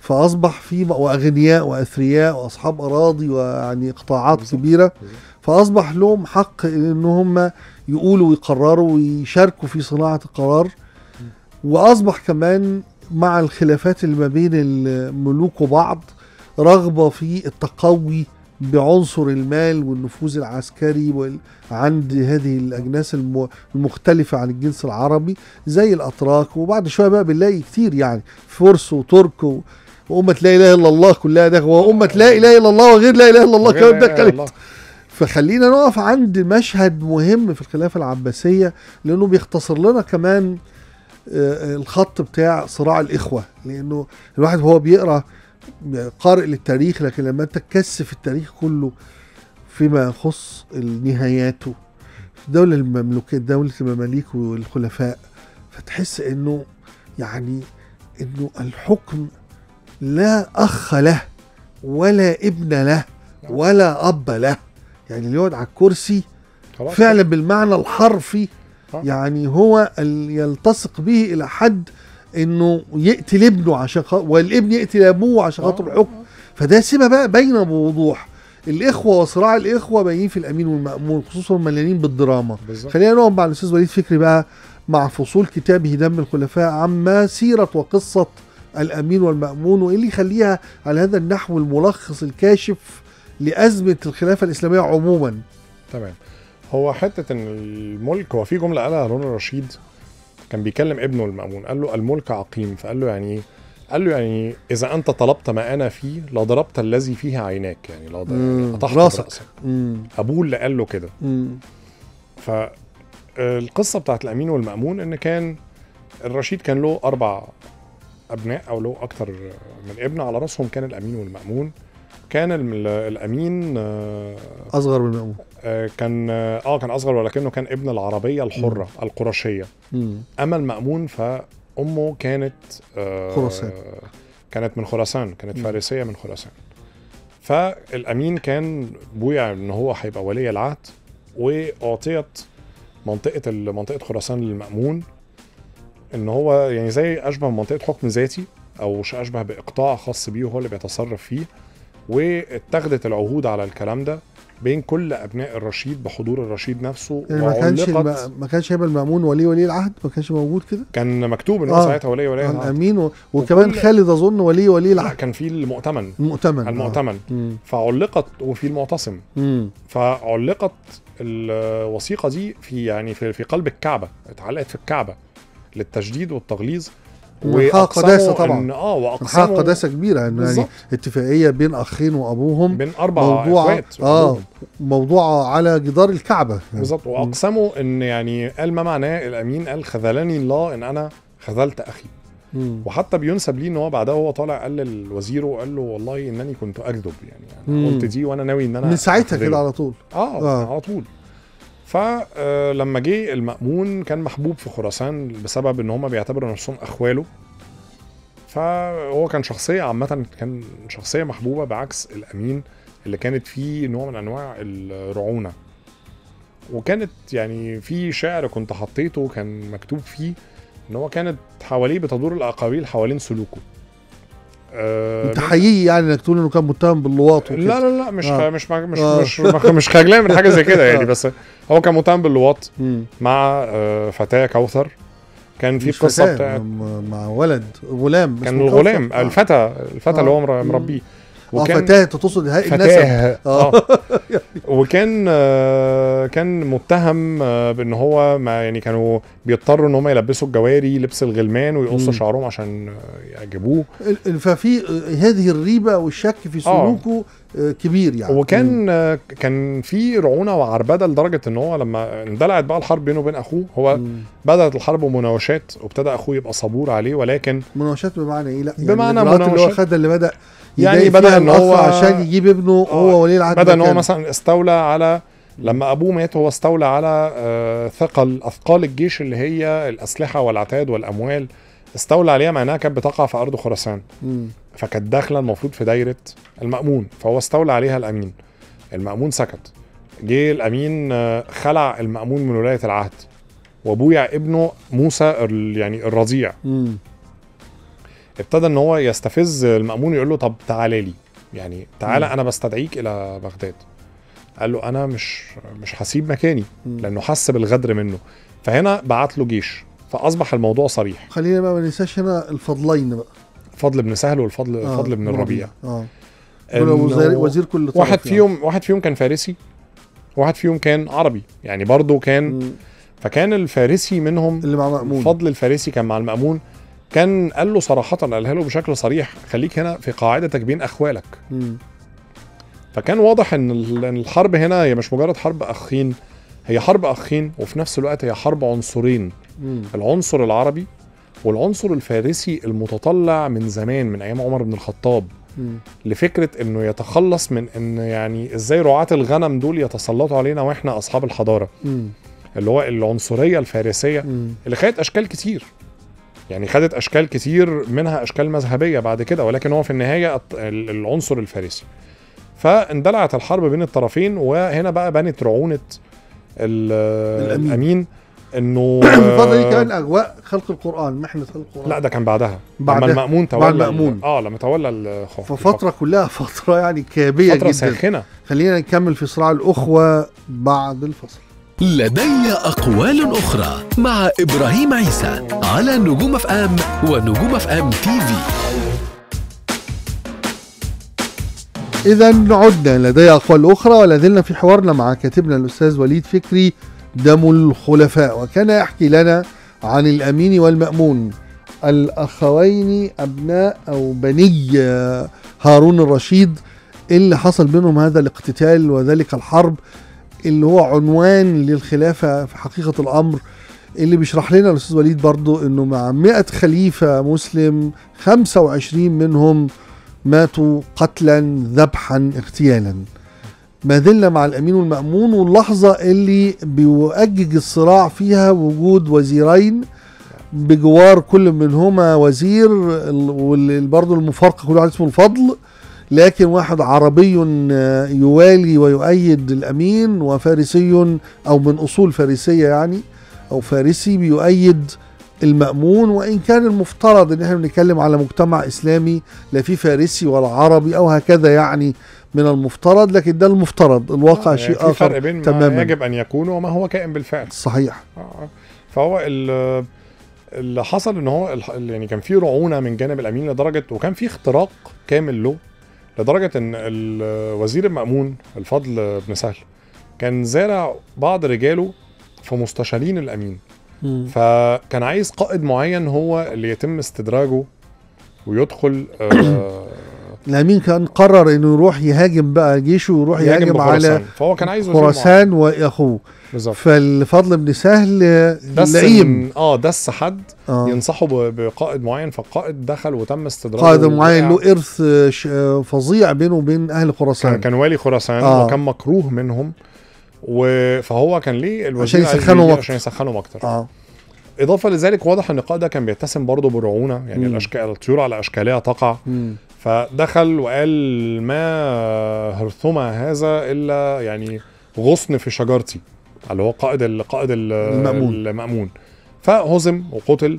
فاصبح في واغنياء واثرياء واصحاب اراضي ويعني قطاعات بالظبط. كبيره بالظبط. فاصبح لهم حق ان هم يقولوا ويقرروا ويشاركوا في صناعه القرار واصبح كمان مع الخلافات اللي ما بين الملوك وبعض رغبه في التقوي بعنصر المال والنفوذ العسكري وال- عند هذه الاجناس الم- المختلفه عن الجنس العربي زي الاتراك وبعد شويه بقى بنلاقي كتير يعني فرس وترك و- وأمة لا إله إلا الله كلها ده وأمة لا إله إلا الله وغير لا إله إلا الله غير كمان لا ده إله إلا كلمة الله. فخلينا نقف عند مشهد مهم في الخلافة العباسية لأنه بيختصر لنا كمان آه، الخط بتاع صراع الإخوة لأنه الواحد وهو بيقرأ قارئ للتاريخ لكن لما أنت تكثف التاريخ كله فيما يخص نهاياته في الدولة المملوكية دولة المماليك والخلفاء فتحس إنه يعني إنه الحكم لا أخ له ولا ابن له ولا أب له يعني اللي يقعد على الكرسي خلاص فعلا بالمعنى الحرفي آه. يعني هو ال- يلتصق به الى حد انه يقتل ابنه عشان خ... والابن يقتل ابوه عشان خاطر آه. الحكم فده سمه بقى باينه بوضوح الاخوه وصراع الاخوه باينين في الامين والمامون خصوصا مليانين بالدراما بالظبط خلينا نقعد مع الاستاذ وليد فكري بقى مع فصول كتابه دم الخلفاء عما سيره وقصه الامين والمامون وايه اللي يخليها على هذا النحو الملخص الكاشف لازمه الخلافه الاسلاميه عموما تمام هو حته ان الملك هو في جمله قالها هارون الرشيد كان بيكلم ابنه المأمون قال له الملك عقيم فقال له يعني ايه؟ قال له يعني اذا انت طلبت ما انا فيه لضربت الذي فيه عيناك يعني لو مم، قطعت راسك. راسك مم. ابوه اللي قال له كده مم. فالقصه بتاعت الامين والمأمون ان كان الرشيد كان له اربع ابناء او له اكتر من ابن على راسهم كان الامين والمأمون كان الم- الامين آه، اصغر من المأمون آه، كان اه كان اصغر ولكنه كان ابن العربيه الحره القرشيه مم. اما المأمون فامه كانت آه، خراسان. كانت من خراسان كانت مم. فارسيه من خراسان فالامين كان بويع ان هو هيبقى ولي العهد واعطيت منطقه ال- منطقه خراسان للمأمون ان هو يعني زي اشبه منطقه حكم ذاتي او ش- اشبه باقطاع خاص بيه وهو اللي بيتصرف فيه واتخذت العهود على الكلام ده بين كل ابناء الرشيد بحضور الرشيد نفسه يعني ما كانش وعلقت الم... ما كانش هيبقى المأمون ولي ولي العهد ما كانش موجود كده كان مكتوب ان هو آه. ساعتها ولي ولي آه، العهد الامين و... وكمان وكل- خالد اظن ولي ولي لا العهد كان في المؤتمن المؤتمن آه. المؤتمن مم. فعلقت وفي المعتصم مم. فعلقت الوثيقه دي في يعني في, في قلب الكعبه اتعلقت في الكعبه للتشديد والتغليظ منحها وأقسموا قداسة طبعا. إن- اه منحها واقسموا قداسه كبيره انه يعني بالظبط. اتفاقيه بين اخين وابوهم بين اربع موضوع اخوات اه وأبوهم. موضوع على جدار الكعبه يعني. بالظبط واقسموا ان يعني قال ما معناه الامين قال خذلني الله ان انا خذلت اخي مم. وحتى بينسب ليه ان هو بعدها وهو طالع قال للوزير وقال له والله انني كنت اكذب يعني انا مم. قلت دي وانا ناوي ان انا من ساعتها أخذله. كده على طول اه, آه. آه. على طول فلما جه المأمون كان محبوب في خراسان بسبب ان هم بيعتبروا نفسهم اخواله فهو كان شخصيه عامه كان شخصيه محبوبه بعكس الامين اللي كانت فيه نوع من انواع الرعونه وكانت يعني في شعر كنت حطيته كان مكتوب فيه ان هو كانت حواليه بتدور الاقاويل حوالين سلوكه آه انت حقيقي يعني انك تقول انه كان متهم باللواط وكده لا لا لا مش آه. آه. مش مش آه. مش مش, مش خجلان من حاجه زي كده يعني بس هو كان متهم باللواط مم. مع آه، فتاه كوثر كان في مش قصه فتاة، بتاعت مع- مع ولد غلام كان اسمه الغلام كوثر. آه. الفتى الفتى اللي هو مر- مم. مربيه اه فتاة انت تقصد هاي النسب فتاه آه. اه وكان آه، كان متهم آه، بان هو ما يعني كانوا بيضطروا ان هم يلبسوا الجواري لبس الغلمان ويقصوا مم. شعرهم عشان آه، يعجبوه ال- ففي هذه الريبه والشك في سلوكه آه، كبير يعني مم. وكان آه، كان في رعونه وعربده لدرجه ان هو لما اندلعت بقى الحرب بينه وبين اخوه هو مم. بدات الحرب مناوشات وابتدى اخوه يبقى صبور عليه ولكن مناوشات بمعنى ايه لا بمعنى الإجراءات اللي هو مناوشات- خدها اللي بدا يعني يضايق بدأ فيها إن الأخ هو- عشان يجيب ابنه هو ولي العهد بدا ان هو مكانه. مثلا استولى على لما ابوه مات هو استولى على آه، ثقل اثقال الجيش اللي هي الاسلحه والعتاد والاموال استولى عليها مع انها كانت بتقع في ارض خراسان مم. فكانت داخله المفروض في دايره المامون فهو استولى عليها الامين المامون سكت جه الامين آه، خلع المامون من ولايه العهد وبويع ابنه موسى ال- يعني الرضيع مم. ابتدى ان هو يستفز المأمون يقول له طب تعالى لي يعني تعالى مم. انا بستدعيك الى بغداد قال له انا مش مش هسيب مكاني مم. لانه حس بالغدر منه فهنا بعت له جيش فاصبح الموضوع صريح خلينا بقى ما ننساش هنا الفضلين بقى فضل بن سهل والفضل آه، فضل بن الربيع اه إنه دول وزير, وزير كل طرف واحد يعني. فيهم واحد فيهم كان فارسي واحد فيهم كان عربي يعني برضه كان مم. فكان الفارسي منهم اللي مع مأمون فضل الفارسي كان مع المأمون كان قال له صراحة قالها له بشكل صريح خليك هنا في قاعدتك بين أخوالك مم. فكان واضح ان ال- إن الحرب هنا هي مش مجرد حرب اخين هي حرب اخين وفي نفس الوقت هي حرب عنصرين مم. العنصر العربي والعنصر الفارسي المتطلع من زمان من ايام عمر بن الخطاب مم. لفكره انه يتخلص من ان يعني ازاي رعاة الغنم دول يتسلطوا علينا واحنا اصحاب الحضاره مم. اللي هو العنصريه الفارسيه مم. اللي خدت اشكال كتير يعني خدت اشكال كتير منها اشكال مذهبيه بعد كده ولكن هو في النهايه الط- ال- العنصر الفارسي فاندلعت الحرب بين الطرفين وهنا بقى بنت رعونه ال- الأمين. الامين انه الفترة دي كمان اجواء خلق القرآن محنة خلق القرآن لا ده كان بعدها بعدها. لما المأمون تولى بعد المأمون. اه لما تولى الخوف ففترة كلها فترة يعني كابية فترة جدا ساخنة خلينا نكمل في صراع الأخوة بعد الفصل لدي أقوال أخرى مع إبراهيم عيسى على نجوم اف ام ونجوم اف ام تي في إذا عدنا لدي أقوال أخرى ولا زلنا في حوارنا مع كاتبنا الأستاذ وليد فكري دم الخلفاء وكان يحكي لنا عن الأمين والمأمون الأخوين أبناء أو بني آه، هارون الرشيد اللي حصل بينهم هذا الاقتتال وذلك الحرب اللي هو عنوان للخلافة في حقيقة الأمر اللي بيشرح لنا الأستاذ وليد برضو أنه مع 100 خليفة مسلم 25 منهم ماتوا قتلا ذبحا اغتيالا ما زلنا مع الامين والمامون واللحظه اللي بيؤجج الصراع فيها وجود وزيرين بجوار كل منهما وزير وبرضه المفارقه كل واحد اسمه الفضل لكن واحد عربي آه، يوالي ويؤيد الامين وفارسي او من اصول فارسيه يعني او فارسي بيؤيد المأمون وإن كان المفترض إن احنا بنتكلم على مجتمع إسلامي لا في فارسي ولا عربي أو هكذا يعني من المفترض لكن ده المفترض الواقع يعني شيء في فرق آخر بين ما تماما يجب ان يكون وما هو كائن بالفعل صحيح آه. فهو ال- اللي حصل ان هو الح- يعني كان في رعونه من جانب الامين لدرجه وكان في اختراق كامل له لدرجه ان الوزير المامون الفضل بن سهل كان زارع بعض رجاله في مستشارين الامين مم. فكان عايز قائد معين هو اللي يتم استدراجه ويدخل آه الأمين كان قرر إنه يروح يهاجم بقى جيشه ويروح يهاجم, بخراسان. على فهو كان عايز وزير معين. خراسان وأخوه بالظبط فالفضل بن سهل آه، دس لئيم إن- اه دس حد آه. ينصحه ب- بقائد معين فالقائد دخل وتم استدراجه قائد معين ووقع. له إرث آه، ش- آه، فظيع بينه وبين أهل كان خراسان كان والي خراسان آه. آه. وكان مكروه منهم و... فهو كان ليه الوزير عشان عايز يسخنوا يجي أكتر. عشان يسخنهم اكتر آه. اضافه لذلك واضح ان القائد ده كان بيتسم برضه برعونه يعني مم. الاشكال الطيور على اشكالها تقع مم. فدخل وقال ما هرثما هذا الا يعني غصن في شجرتي اللي هو قائد ال- قائد ال- المأمون. المأمون فهزم وقتل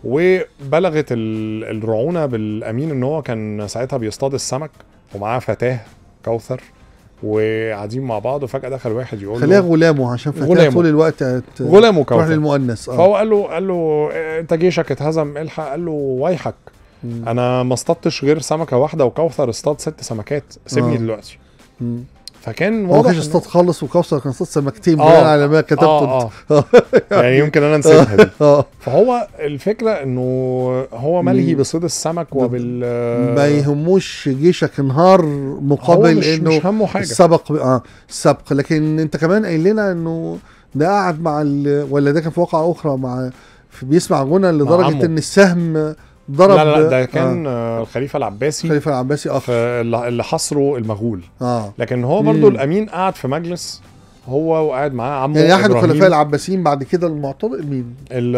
وبلغت ال- الرعونه بالامين ان هو كان ساعتها بيصطاد السمك ومعاه فتاه كوثر وقاعدين مع بعض وفجاه دخل واحد يقول خليها له غلامه عشان فتاة غلامه. طول الوقت هت- غلامه تروح كوثر للمؤنث اه فهو قال له قال له إيه، انت جيشك اتهزم الحق قال له ويحك مم. انا ما اصطدتش غير سمكه واحده وكوثر اصطاد ست سمكات سيبني آه. دلوقتي مم. فكان هو ما واضح كانش إن- اصطاد خالص وكوثر كان اصطاد سمكتين آه. بناء على ما كتبته اه انت اه يعني يمكن انا نسيتها دي اه فهو الفكره انه هو ملهي مم. بصيد السمك وبال ما يهموش جيشك انهار هو مقابل مش, انه مش همه حاجه السبق اه السبق لكن انت كمان قايل لنا انه ده قعد مع ال... ولا ده كان في واقعه اخرى مع في بيسمع غنى لدرجه عمه. ان السهم ضرب لا لا لا ده آه. كان آه. الخليفه العباسي خليفه العباسي اخ اللي اللي حصروا المغول اه لكن هو برضو مم. الامين قعد في مجلس هو وقاعد معاه عمه يعني احد إبراهيم الخلفاء العباسيين بعد كده المعتضد مين؟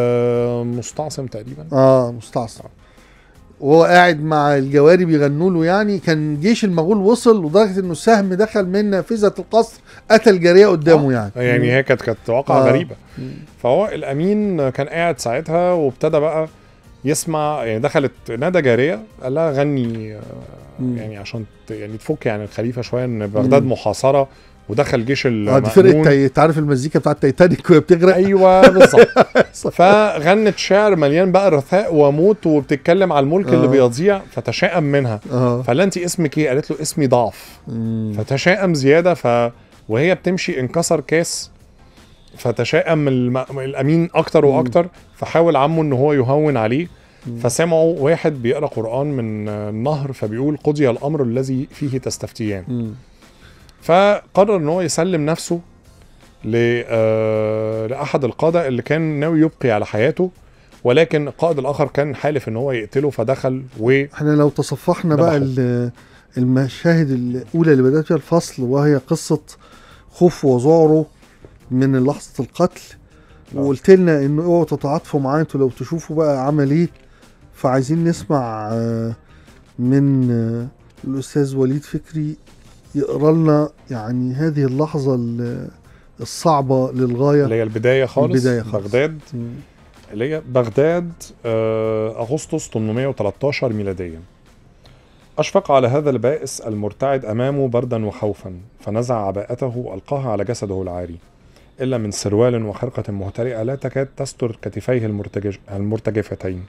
المستعصم تقريبا اه مستعصم وهو قاعد مع الجواري بيغنوا له يعني كان جيش المغول وصل لدرجه انه السهم دخل من نافذه القصر قتل جاريه قدامه يعني يعني هي كانت كانت واقعه آه. غريبه مم. فهو الامين كان قاعد ساعتها وابتدى بقى يسمع يعني دخلت نادى جاريه قال لها غني آه، مم. يعني عشان ت- يعني تفك يعني الخليفه شويه ان بغداد مم. محاصره ودخل جيش اه دي فرقه المأمون تاي- تعرف المزيكا بتاعت تايتانيك وهي بتغرق ايوه بالظبط فغنت شعر مليان بقى رثاء وموت وبتتكلم على الملك اللي آه. بيضيع فتشائم منها اه فقال لها انت اسمك ايه قالت له اسمي ضعف مم. فتشائم زياده ف وهي بتمشي انكسر كاس فتشائم الم... الامين اكتر مم. واكتر فحاول عمه ان هو يهون عليه مم. فسمعوا واحد بيقرا قران من النهر فبيقول قضي الامر الذي فيه تستفتيان مم. فقرر ان هو يسلم نفسه ل آه، لاحد القاده اللي كان ناوي يبقي على حياته ولكن القائد الاخر كان حالف ان هو يقتله فدخل و احنا لو تصفحنا بقى ذبحوا. ال- المشاهد الاولى اللي بدات فيها الفصل وهي قصه خوف وذعره من لحظه القتل نعم. وقلت لنا انه اوعوا تتعاطفوا معاه انتوا لو تشوفوا بقى عمل ايه فعايزين نسمع آه، من آه، الاستاذ وليد فكري يقرا لنا يعني هذه اللحظه ال- الصعبه للغايه اللي هي البدايه خالص البداية خالص. بغداد مم. اللي هي بغداد آه، أغسطس 813 ميلاديا أشفق على هذا البائس المرتعد أمامه بردا وخوفا فنزع عباءته وألقاها على جسده العاري إلا من سروال وخرقة مهترئة لا تكاد تستر كتفيه المرتجج المرتجفتين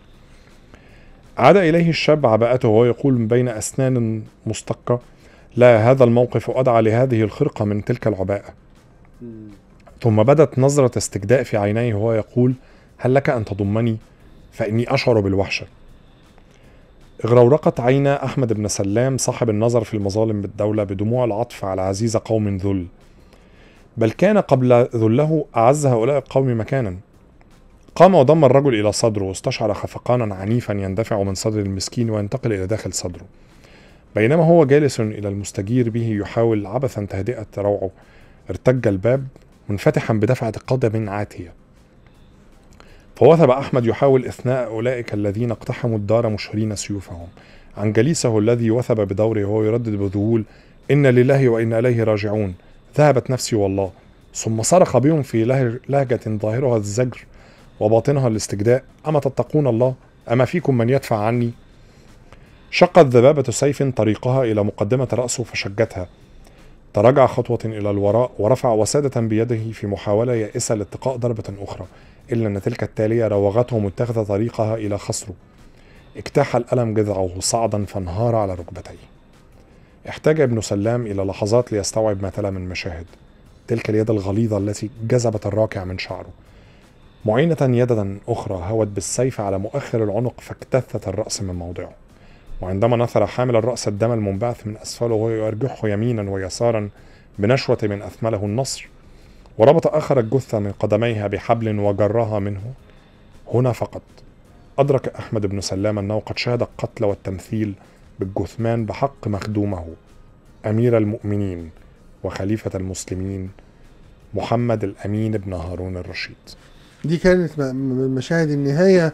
عاد إليه الشاب عباءته وهو يقول من بين أسنان مستقة لا هذا الموقف أدعى لهذه الخرقة من تلك العباءة ثم بدت نظرة استجداء في عينيه وهو يقول هل لك أن تضمني فإني أشعر بالوحشة اغرورقت عينا أحمد بن سلام صاحب النظر في المظالم بالدولة بدموع العطف على عزيز قوم ذل بل كان قبل ذله أعز هؤلاء القوم مكانا قام وضم الرجل إلى صدره واستشعر خفقانا عنيفا يندفع من صدر المسكين وينتقل إلى داخل صدره بينما هو جالس إلى المستجير به يحاول عبثا تهدئة روعه ارتج الباب منفتحا بدفعة قدم عاتية فوثب أحمد يحاول إثناء أولئك الذين اقتحموا الدار مشهرين سيوفهم عن جليسه الذي وثب بدوره وهو يردد بذهول إن لله وإنا إليه راجعون ذهبت نفسي والله ثم صرخ بهم في له- لهجة ظاهرها الزجر وباطنها الاستجداء أما تتقون الله أما فيكم من يدفع عني شقت ذبابة سيف طريقها إلى مقدمة رأسه فشجتها تراجع خطوة إلى الوراء ورفع وسادة بيده في محاولة يائسة لاتقاء ضربة أخرى إلا أن تلك التالية راوغته متخذة طريقها إلى خصره اجتاح الألم جذعه صعدا فانهار على ركبتيه احتاج ابن سلام إلى لحظات ليستوعب ما تلا من مشاهد تلك اليد الغليظة التي جذبت الراكع من شعره معينة يدا أخرى هوت بالسيف على مؤخر العنق فاكتثت الرأس من موضعه وعندما نثر حامل الرأس الدم المنبعث من أسفله وهو يرجحه يمينا ويسارا بنشوة من أثمله النصر وربط آخر الجثة من قدميها بحبل وجرها منه هنا فقط أدرك أحمد بن سلام أنه قد شاهد القتل والتمثيل بالجثمان بحق مخدومه أمير المؤمنين وخليفة المسلمين محمد الأمين بن هارون الرشيد دي كانت م- م- مشاهد النهايه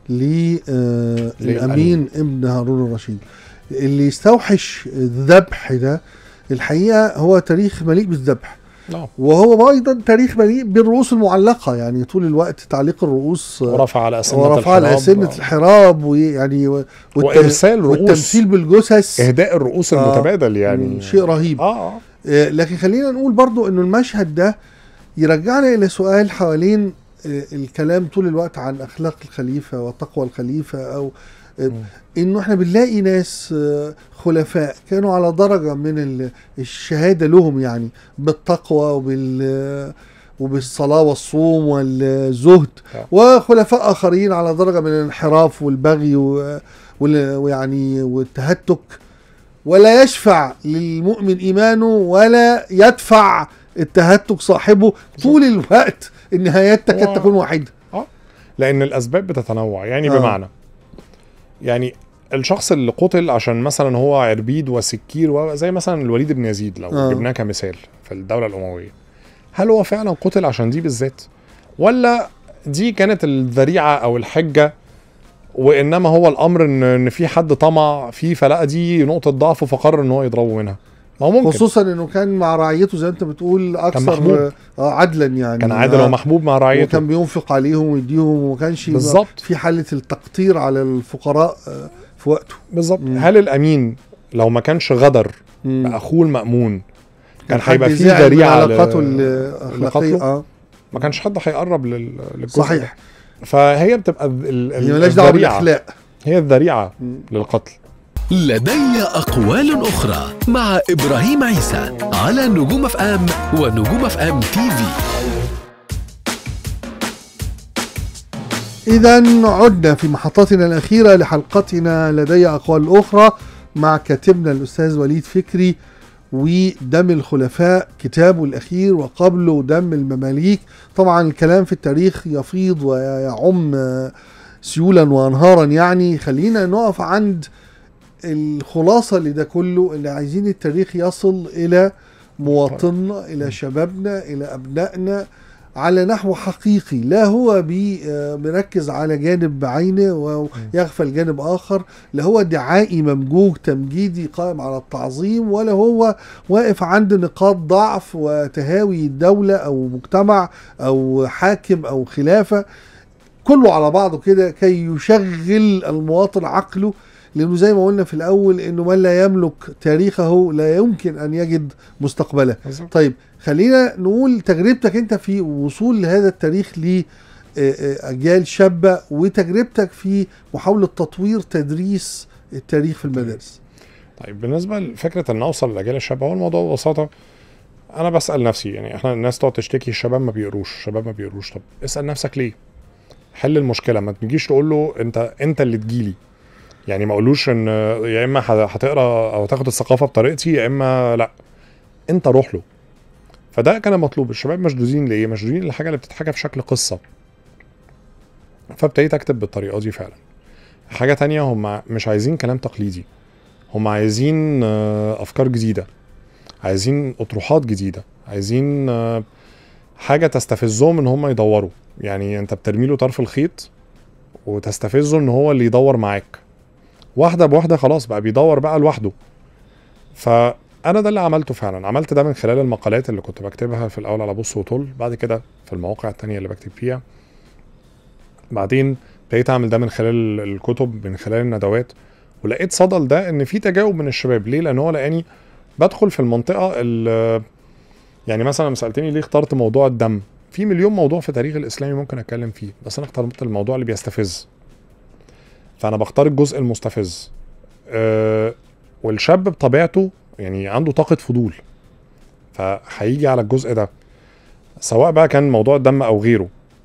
للامين ابن هارون الرشيد اللي يستوحش الذبح ده الحقيقه هو تاريخ مليء بالذبح نعم وهو ايضا تاريخ مليء بالرؤوس المعلقه يعني طول الوقت تعليق الرؤوس آه، ورفع على أسنة ورفع على الحراب. أسنة الحراب ويعني و- والت- وإرسال رؤوس والتمثيل بالجثث إهداء الرؤوس آه. المتبادل يعني شيء رهيب آه آه. آه، لكن خلينا نقول برضو انه المشهد ده يرجعنا الى سؤال حوالين آه، الكلام طول الوقت عن اخلاق الخليفه وتقوى الخليفه او آه، مم. انه احنا بنلاقي ناس آه، خلفاء كانوا على درجه من ال- الشهاده لهم يعني بالتقوى وبال وبالصلاه والصوم والزهد آه. وخلفاء اخرين على درجه من الانحراف والبغي و- وال- ويعني والتهتك ولا يشفع للمؤمن ايمانه ولا يدفع التهتك صاحبه طول الوقت النهايات تكاد و- تكون واحده لان الاسباب بتتنوع يعني آه. بمعنى يعني الشخص اللي قتل عشان مثلا هو عربيد وسكير و- زي مثلا الوليد بن يزيد لو آه. جبناه كمثال في الدوله الامويه هل هو فعلا قتل عشان دي بالذات ولا دي كانت الذريعه او الحجه وانما هو الامر ان ان في حد طمع فيه فلقى دي نقطه ضعف فقرر ان هو يضربه منها ما هو ممكن خصوصا انه كان مع رعيته زي انت بتقول اكثر محبوب. آه عدلا يعني كان عادل آه، ومحبوب مع رعيته وكان بينفق عليهم ويديهم وما كانش بالظبط في حاله التقطير على الفقراء آه، في وقته بالظبط مم. هل الامين لو ما كانش غدر مم. باخوه المامون كان حد هيبقى في يزعل من ذريعه علاقاته ل- الاخلاقيه لقتله؟ اه ما كانش حد هيقرب لل- للجزء صحيح ده. فهي بتبقى ال- ال- هي مالهاش دعوه الذريعة. بالاخلاق هي الذريعه مم. للقتل لدي أقوال أخرى مع إبراهيم عيسى على نجوم اف ام ونجوم اف ام تي في إذا عدنا في محطتنا الأخيرة لحلقتنا لدي أقوال أخرى مع كاتبنا الأستاذ وليد فكري ودم الخلفاء كتابه الأخير وقبله دم المماليك طبعا الكلام في التاريخ يفيض ويعم آه، سيولا وأنهارا يعني خلينا نقف عند الخلاصة لده كله اللي عايزين التاريخ يصل إلى مواطننا إلى شبابنا إلى أبنائنا على نحو حقيقي لا هو بي آه، مركز على جانب بعينه ويغفل جانب آخر لا هو دعائي ممجوج تمجيدي قائم على التعظيم ولا هو واقف عند نقاط ضعف وتهاوي دولة أو مجتمع أو حاكم أو خلافة كله على بعضه كده كي يشغل المواطن عقله لانه زي ما قلنا في الاول انه من لا يملك تاريخه لا يمكن ان يجد مستقبله بالظبط. طيب خلينا نقول تجربتك انت في وصول لهذا التاريخ ل اجيال شابه وتجربتك في محاوله تطوير تدريس التاريخ في المدارس طيب بالنسبه لفكره ان اوصل للاجيال الشابه هو الموضوع ببساطه انا بسال نفسي يعني احنا الناس تقعد تشتكي الشباب ما بيقروش الشباب ما بيقروش طب اسال نفسك ليه حل المشكله ما تجيش تقول له انت انت اللي تجيلي يعني ما اقولوش ان يا اما ه- هتقرا او تاخد الثقافه بطريقتي يا اما لا انت روح له فده كان مطلوب الشباب مشدودين لايه مشدودين للحاجه اللي بتتحكى في شكل قصه فابتديت اكتب بالطريقه دي فعلا حاجه تانية هم مش عايزين كلام تقليدي هم عايزين آه، افكار جديده عايزين اطروحات جديده عايزين آه، حاجه تستفزهم ان هم يدوروا يعني انت بترمي له طرف الخيط وتستفزه ان هو اللي يدور معاك واحده بواحده خلاص بقى بيدور بقى لوحده فانا ده اللي عملته فعلا عملت ده من خلال المقالات اللي كنت بكتبها في الاول على بص وطل بعد كده في المواقع التانية اللي بكتب فيها بعدين ابتديت اعمل ده من خلال الكتب من خلال الندوات ولقيت صدى لده ان في تجاوب من الشباب ليه لان هو لقاني بدخل في المنطقه ال- يعني مثلا لما سالتني ليه اخترت موضوع الدم في مليون موضوع في التاريخ الاسلامي ممكن اتكلم فيه بس انا اخترت الموضوع اللي بيستفز فانا بختار الجزء المستفز أه والشاب بطبيعته يعني عنده طاقه فضول فهيجي على الجزء ده سواء بقى كان موضوع الدم او غيره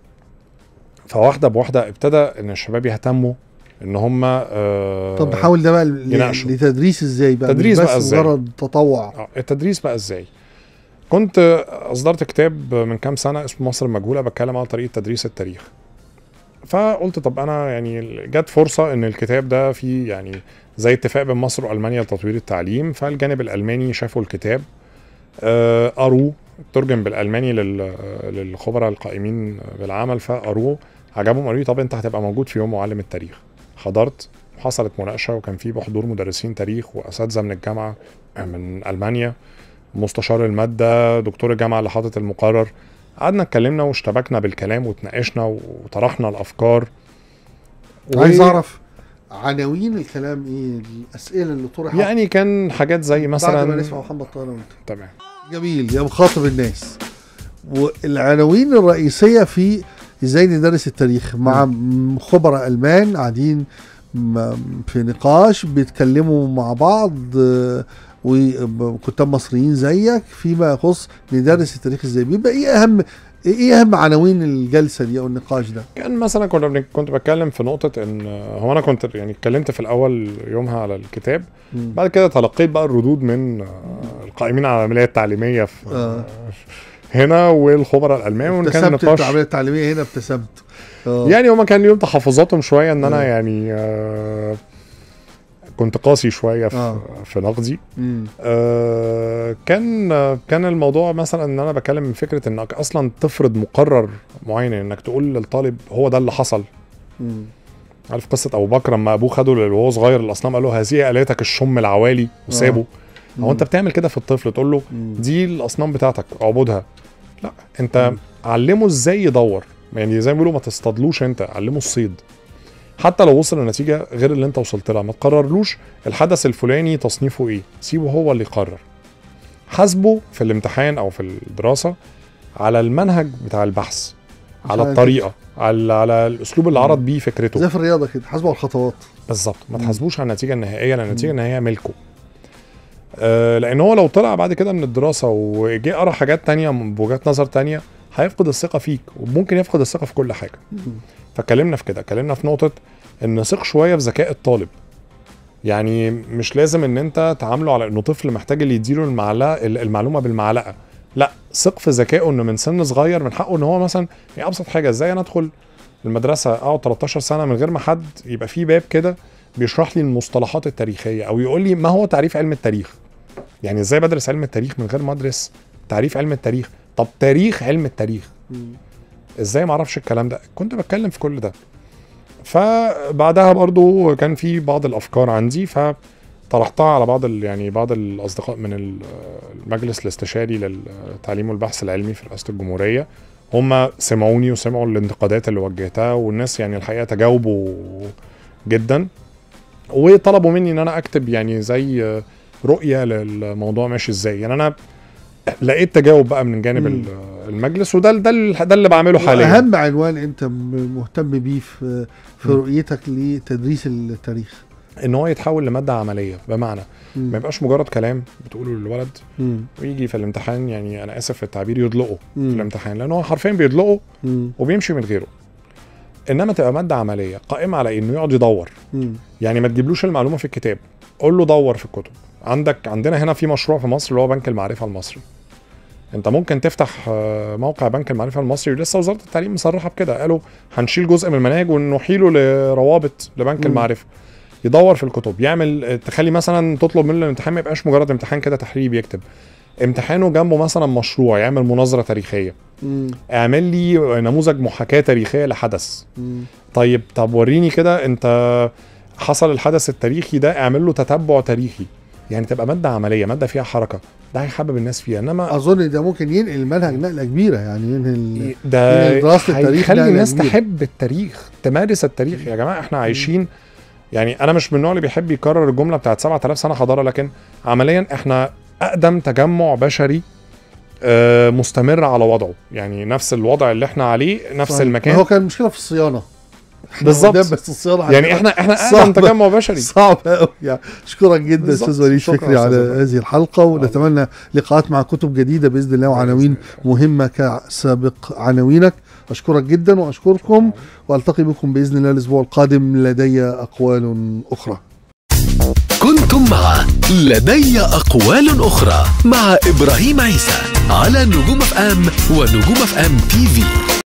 فواحده بواحده ابتدى ان الشباب يهتموا ان هم أه طب نحاول ده بقى ل- يناقشوا. لتدريس ازاي بقى تدريس مش بس بقى إزاي؟ مجرد تطوع آه، التدريس بقى ازاي كنت اصدرت كتاب من كام سنه اسمه مصر المجهوله بتكلم على طريقه تدريس التاريخ فقلت طب انا يعني جت فرصه ان الكتاب ده فيه يعني زي اتفاق بين مصر والمانيا لتطوير التعليم فالجانب الالماني شافوا الكتاب آه، قروه ترجم بالالماني لل- للخبراء القائمين بالعمل فقروه عجبهم قالوا لي طب انت هتبقى موجود في يوم معلم التاريخ حضرت حصلت مناقشه وكان في بحضور مدرسين تاريخ واساتذه من الجامعه من المانيا مستشار الماده دكتور الجامعه اللي حاطط المقرر قعدنا اتكلمنا واشتبكنا بالكلام وتناقشنا وطرحنا الافكار و- عايز اعرف عناوين الكلام ايه الاسئله اللي طرحت يعني كان حاجات زي بعد ما مثلا نسمع محمد طاهر وانت تمام جميل يا مخاطب الناس والعناوين الرئيسيه في ازاي ندرس التاريخ مع م- خبراء المان قاعدين م- في نقاش بيتكلموا مع بعض آه، وكتاب مصريين زيك فيما يخص ندرس التاريخ ازاي بيبقى ايه اهم ايه اهم عناوين الجلسه دي او النقاش ده كان مثلا كنا بن- كنت بتكلم في نقطه ان هو انا كنت يعني اتكلمت في الاول يومها على الكتاب مم. بعد كده تلقيت بقى الردود من آه، القائمين على العمليه التعليميه في آه. هنا والخبراء الالمان وكان ابتسمت نقاش العمليه التعليميه هنا ابتسمت آه. يعني هما كان ليهم تحفظاتهم شويه ان انا آه. يعني آه كنت قاسي شويه في, آه. في نقدي مم. آه كان آه كان الموضوع مثلا ان انا بكلم من فكره انك اصلا تفرض مقرر معين انك تقول للطالب هو ده اللي حصل مم. عارف قصه ابو بكر لما ابوه خده وهو صغير الاصنام قال له هذه الاتك الشم العوالي وسابه او انت بتعمل كده في الطفل تقول له مم. دي الاصنام بتاعتك اعبدها لا انت مم. علمه ازاي يدور يعني زي ما بيقولوا ما تصطادلوش انت علمه الصيد حتى لو وصل لنتيجه غير اللي انت وصلت لها ما تقررلوش الحدث الفلاني تصنيفه ايه سيبه هو اللي يقرر حاسبه في الامتحان او في الدراسه على المنهج بتاع البحث على على الطريقه على على الاسلوب اللي عرض بيه فكرته زي في الرياضه كده حاسبه على الخطوات بالظبط ما مم. تحاسبوش على النتيجه النهائيه لان النتيجه مم. النهائيه ملكه آه لان هو لو طلع بعد كده من الدراسه وجه قرا حاجات تانية بوجهات نظر تانية هيفقد الثقه فيك وممكن يفقد الثقه في كل حاجه فاتكلمنا في كده اتكلمنا في نقطه ان ثق شويه في ذكاء الطالب يعني مش لازم ان انت تعامله على انه طفل محتاج اللي يديله المعلقه المعلومه بالمعلقه لا ثق في ذكائه انه من سن صغير من حقه ان هو مثلا يعني ابسط حاجه ازاي انا ادخل المدرسه اقعد 13 سنه من غير ما حد يبقى في باب كده بيشرح لي المصطلحات التاريخيه او يقول لي ما هو تعريف علم التاريخ يعني ازاي بدرس علم التاريخ من غير ما ادرس تعريف علم التاريخ طب تاريخ علم التاريخ ازاي ما اعرفش الكلام ده كنت بتكلم في كل ده فبعدها برضو كان في بعض الافكار عندي فطرحتها على بعض ال- يعني بعض الاصدقاء من ال- المجلس الاستشاري للتعليم والبحث العلمي في رئاسه الجمهوريه هم سمعوني وسمعوا الانتقادات اللي وجهتها والناس يعني الحقيقه تجاوبوا جدا وطلبوا مني ان انا اكتب يعني زي رؤيه للموضوع ماشي ازاي يعني انا لقيت تجاوب بقى من جانب مم. ال- المجلس وده ده ال- ده اللي بعمله حاليا اهم عنوان انت م- مهتم بيه في في مم. رؤيتك لتدريس التاريخ ان هو يتحول لماده عمليه بمعنى مم. ما يبقاش مجرد كلام بتقوله للولد مم. ويجي في الامتحان يعني انا اسف في التعبير يدلقه في مم. الامتحان لان هو حرفيا بيدلقه مم. وبيمشي من غيره انما تبقى ماده عمليه قائمه على انه يقعد يدور مم. يعني ما تجيبلوش المعلومه في الكتاب قول له دور في الكتب عندك عندنا هنا في مشروع في مصر اللي هو بنك المعرفه المصري انت ممكن تفتح آه، موقع بنك المعرفه المصري لسه وزاره التعليم مصرحه بكده قالوا هنشيل جزء من المناهج ونحيله لروابط لبنك مم. المعرفه يدور في الكتب يعمل آه، تخلي مثلا تطلب منه الامتحان ما يبقاش مجرد امتحان كده تحرير بيكتب امتحانه جنبه مثلا مشروع يعمل مناظره تاريخيه مم. اعمل لي نموذج محاكاه تاريخيه لحدث مم. طيب طب وريني كده انت حصل الحدث التاريخي ده اعمل له تتبع تاريخي يعني تبقى ماده عمليه ماده فيها حركه ده هيحبب الناس فيها انما اظن ده ممكن ينقل المنهج نقله كبيره يعني ينقل ده من دراسة التاريخ هيخلي نقلة الناس كبيرة. تحب التاريخ تمارس التاريخ يا جماعه احنا عايشين يعني انا مش من النوع اللي بيحب يكرر الجمله بتاعت 7000 سنه حضاره لكن عمليا احنا اقدم تجمع بشري آه، مستمر على وضعه يعني نفس الوضع اللي احنا عليه نفس صحيح. المكان هو كان المشكله في الصيانه إحنا بالظبط. قدام بس الصيانه يعني عندنا احنا احنا صعب. اقدم تجمع بشري صعب قوي يعني اشكرك جدا بالظبط. استاذ وليد شكرا فكري على أستاذ إبراهيم. هذه الحلقه ونتمنى لقاءات مع كتب جديده باذن الله وعناوين مهمه كسابق عناوينك اشكرك جدا واشكركم والتقي بكم باذن الله الاسبوع القادم لدي اقوال اخرى كنتم مع لدي أقوال أخرى مع إبراهيم عيسى على نجوم اف ام ونجوم اف ام تي في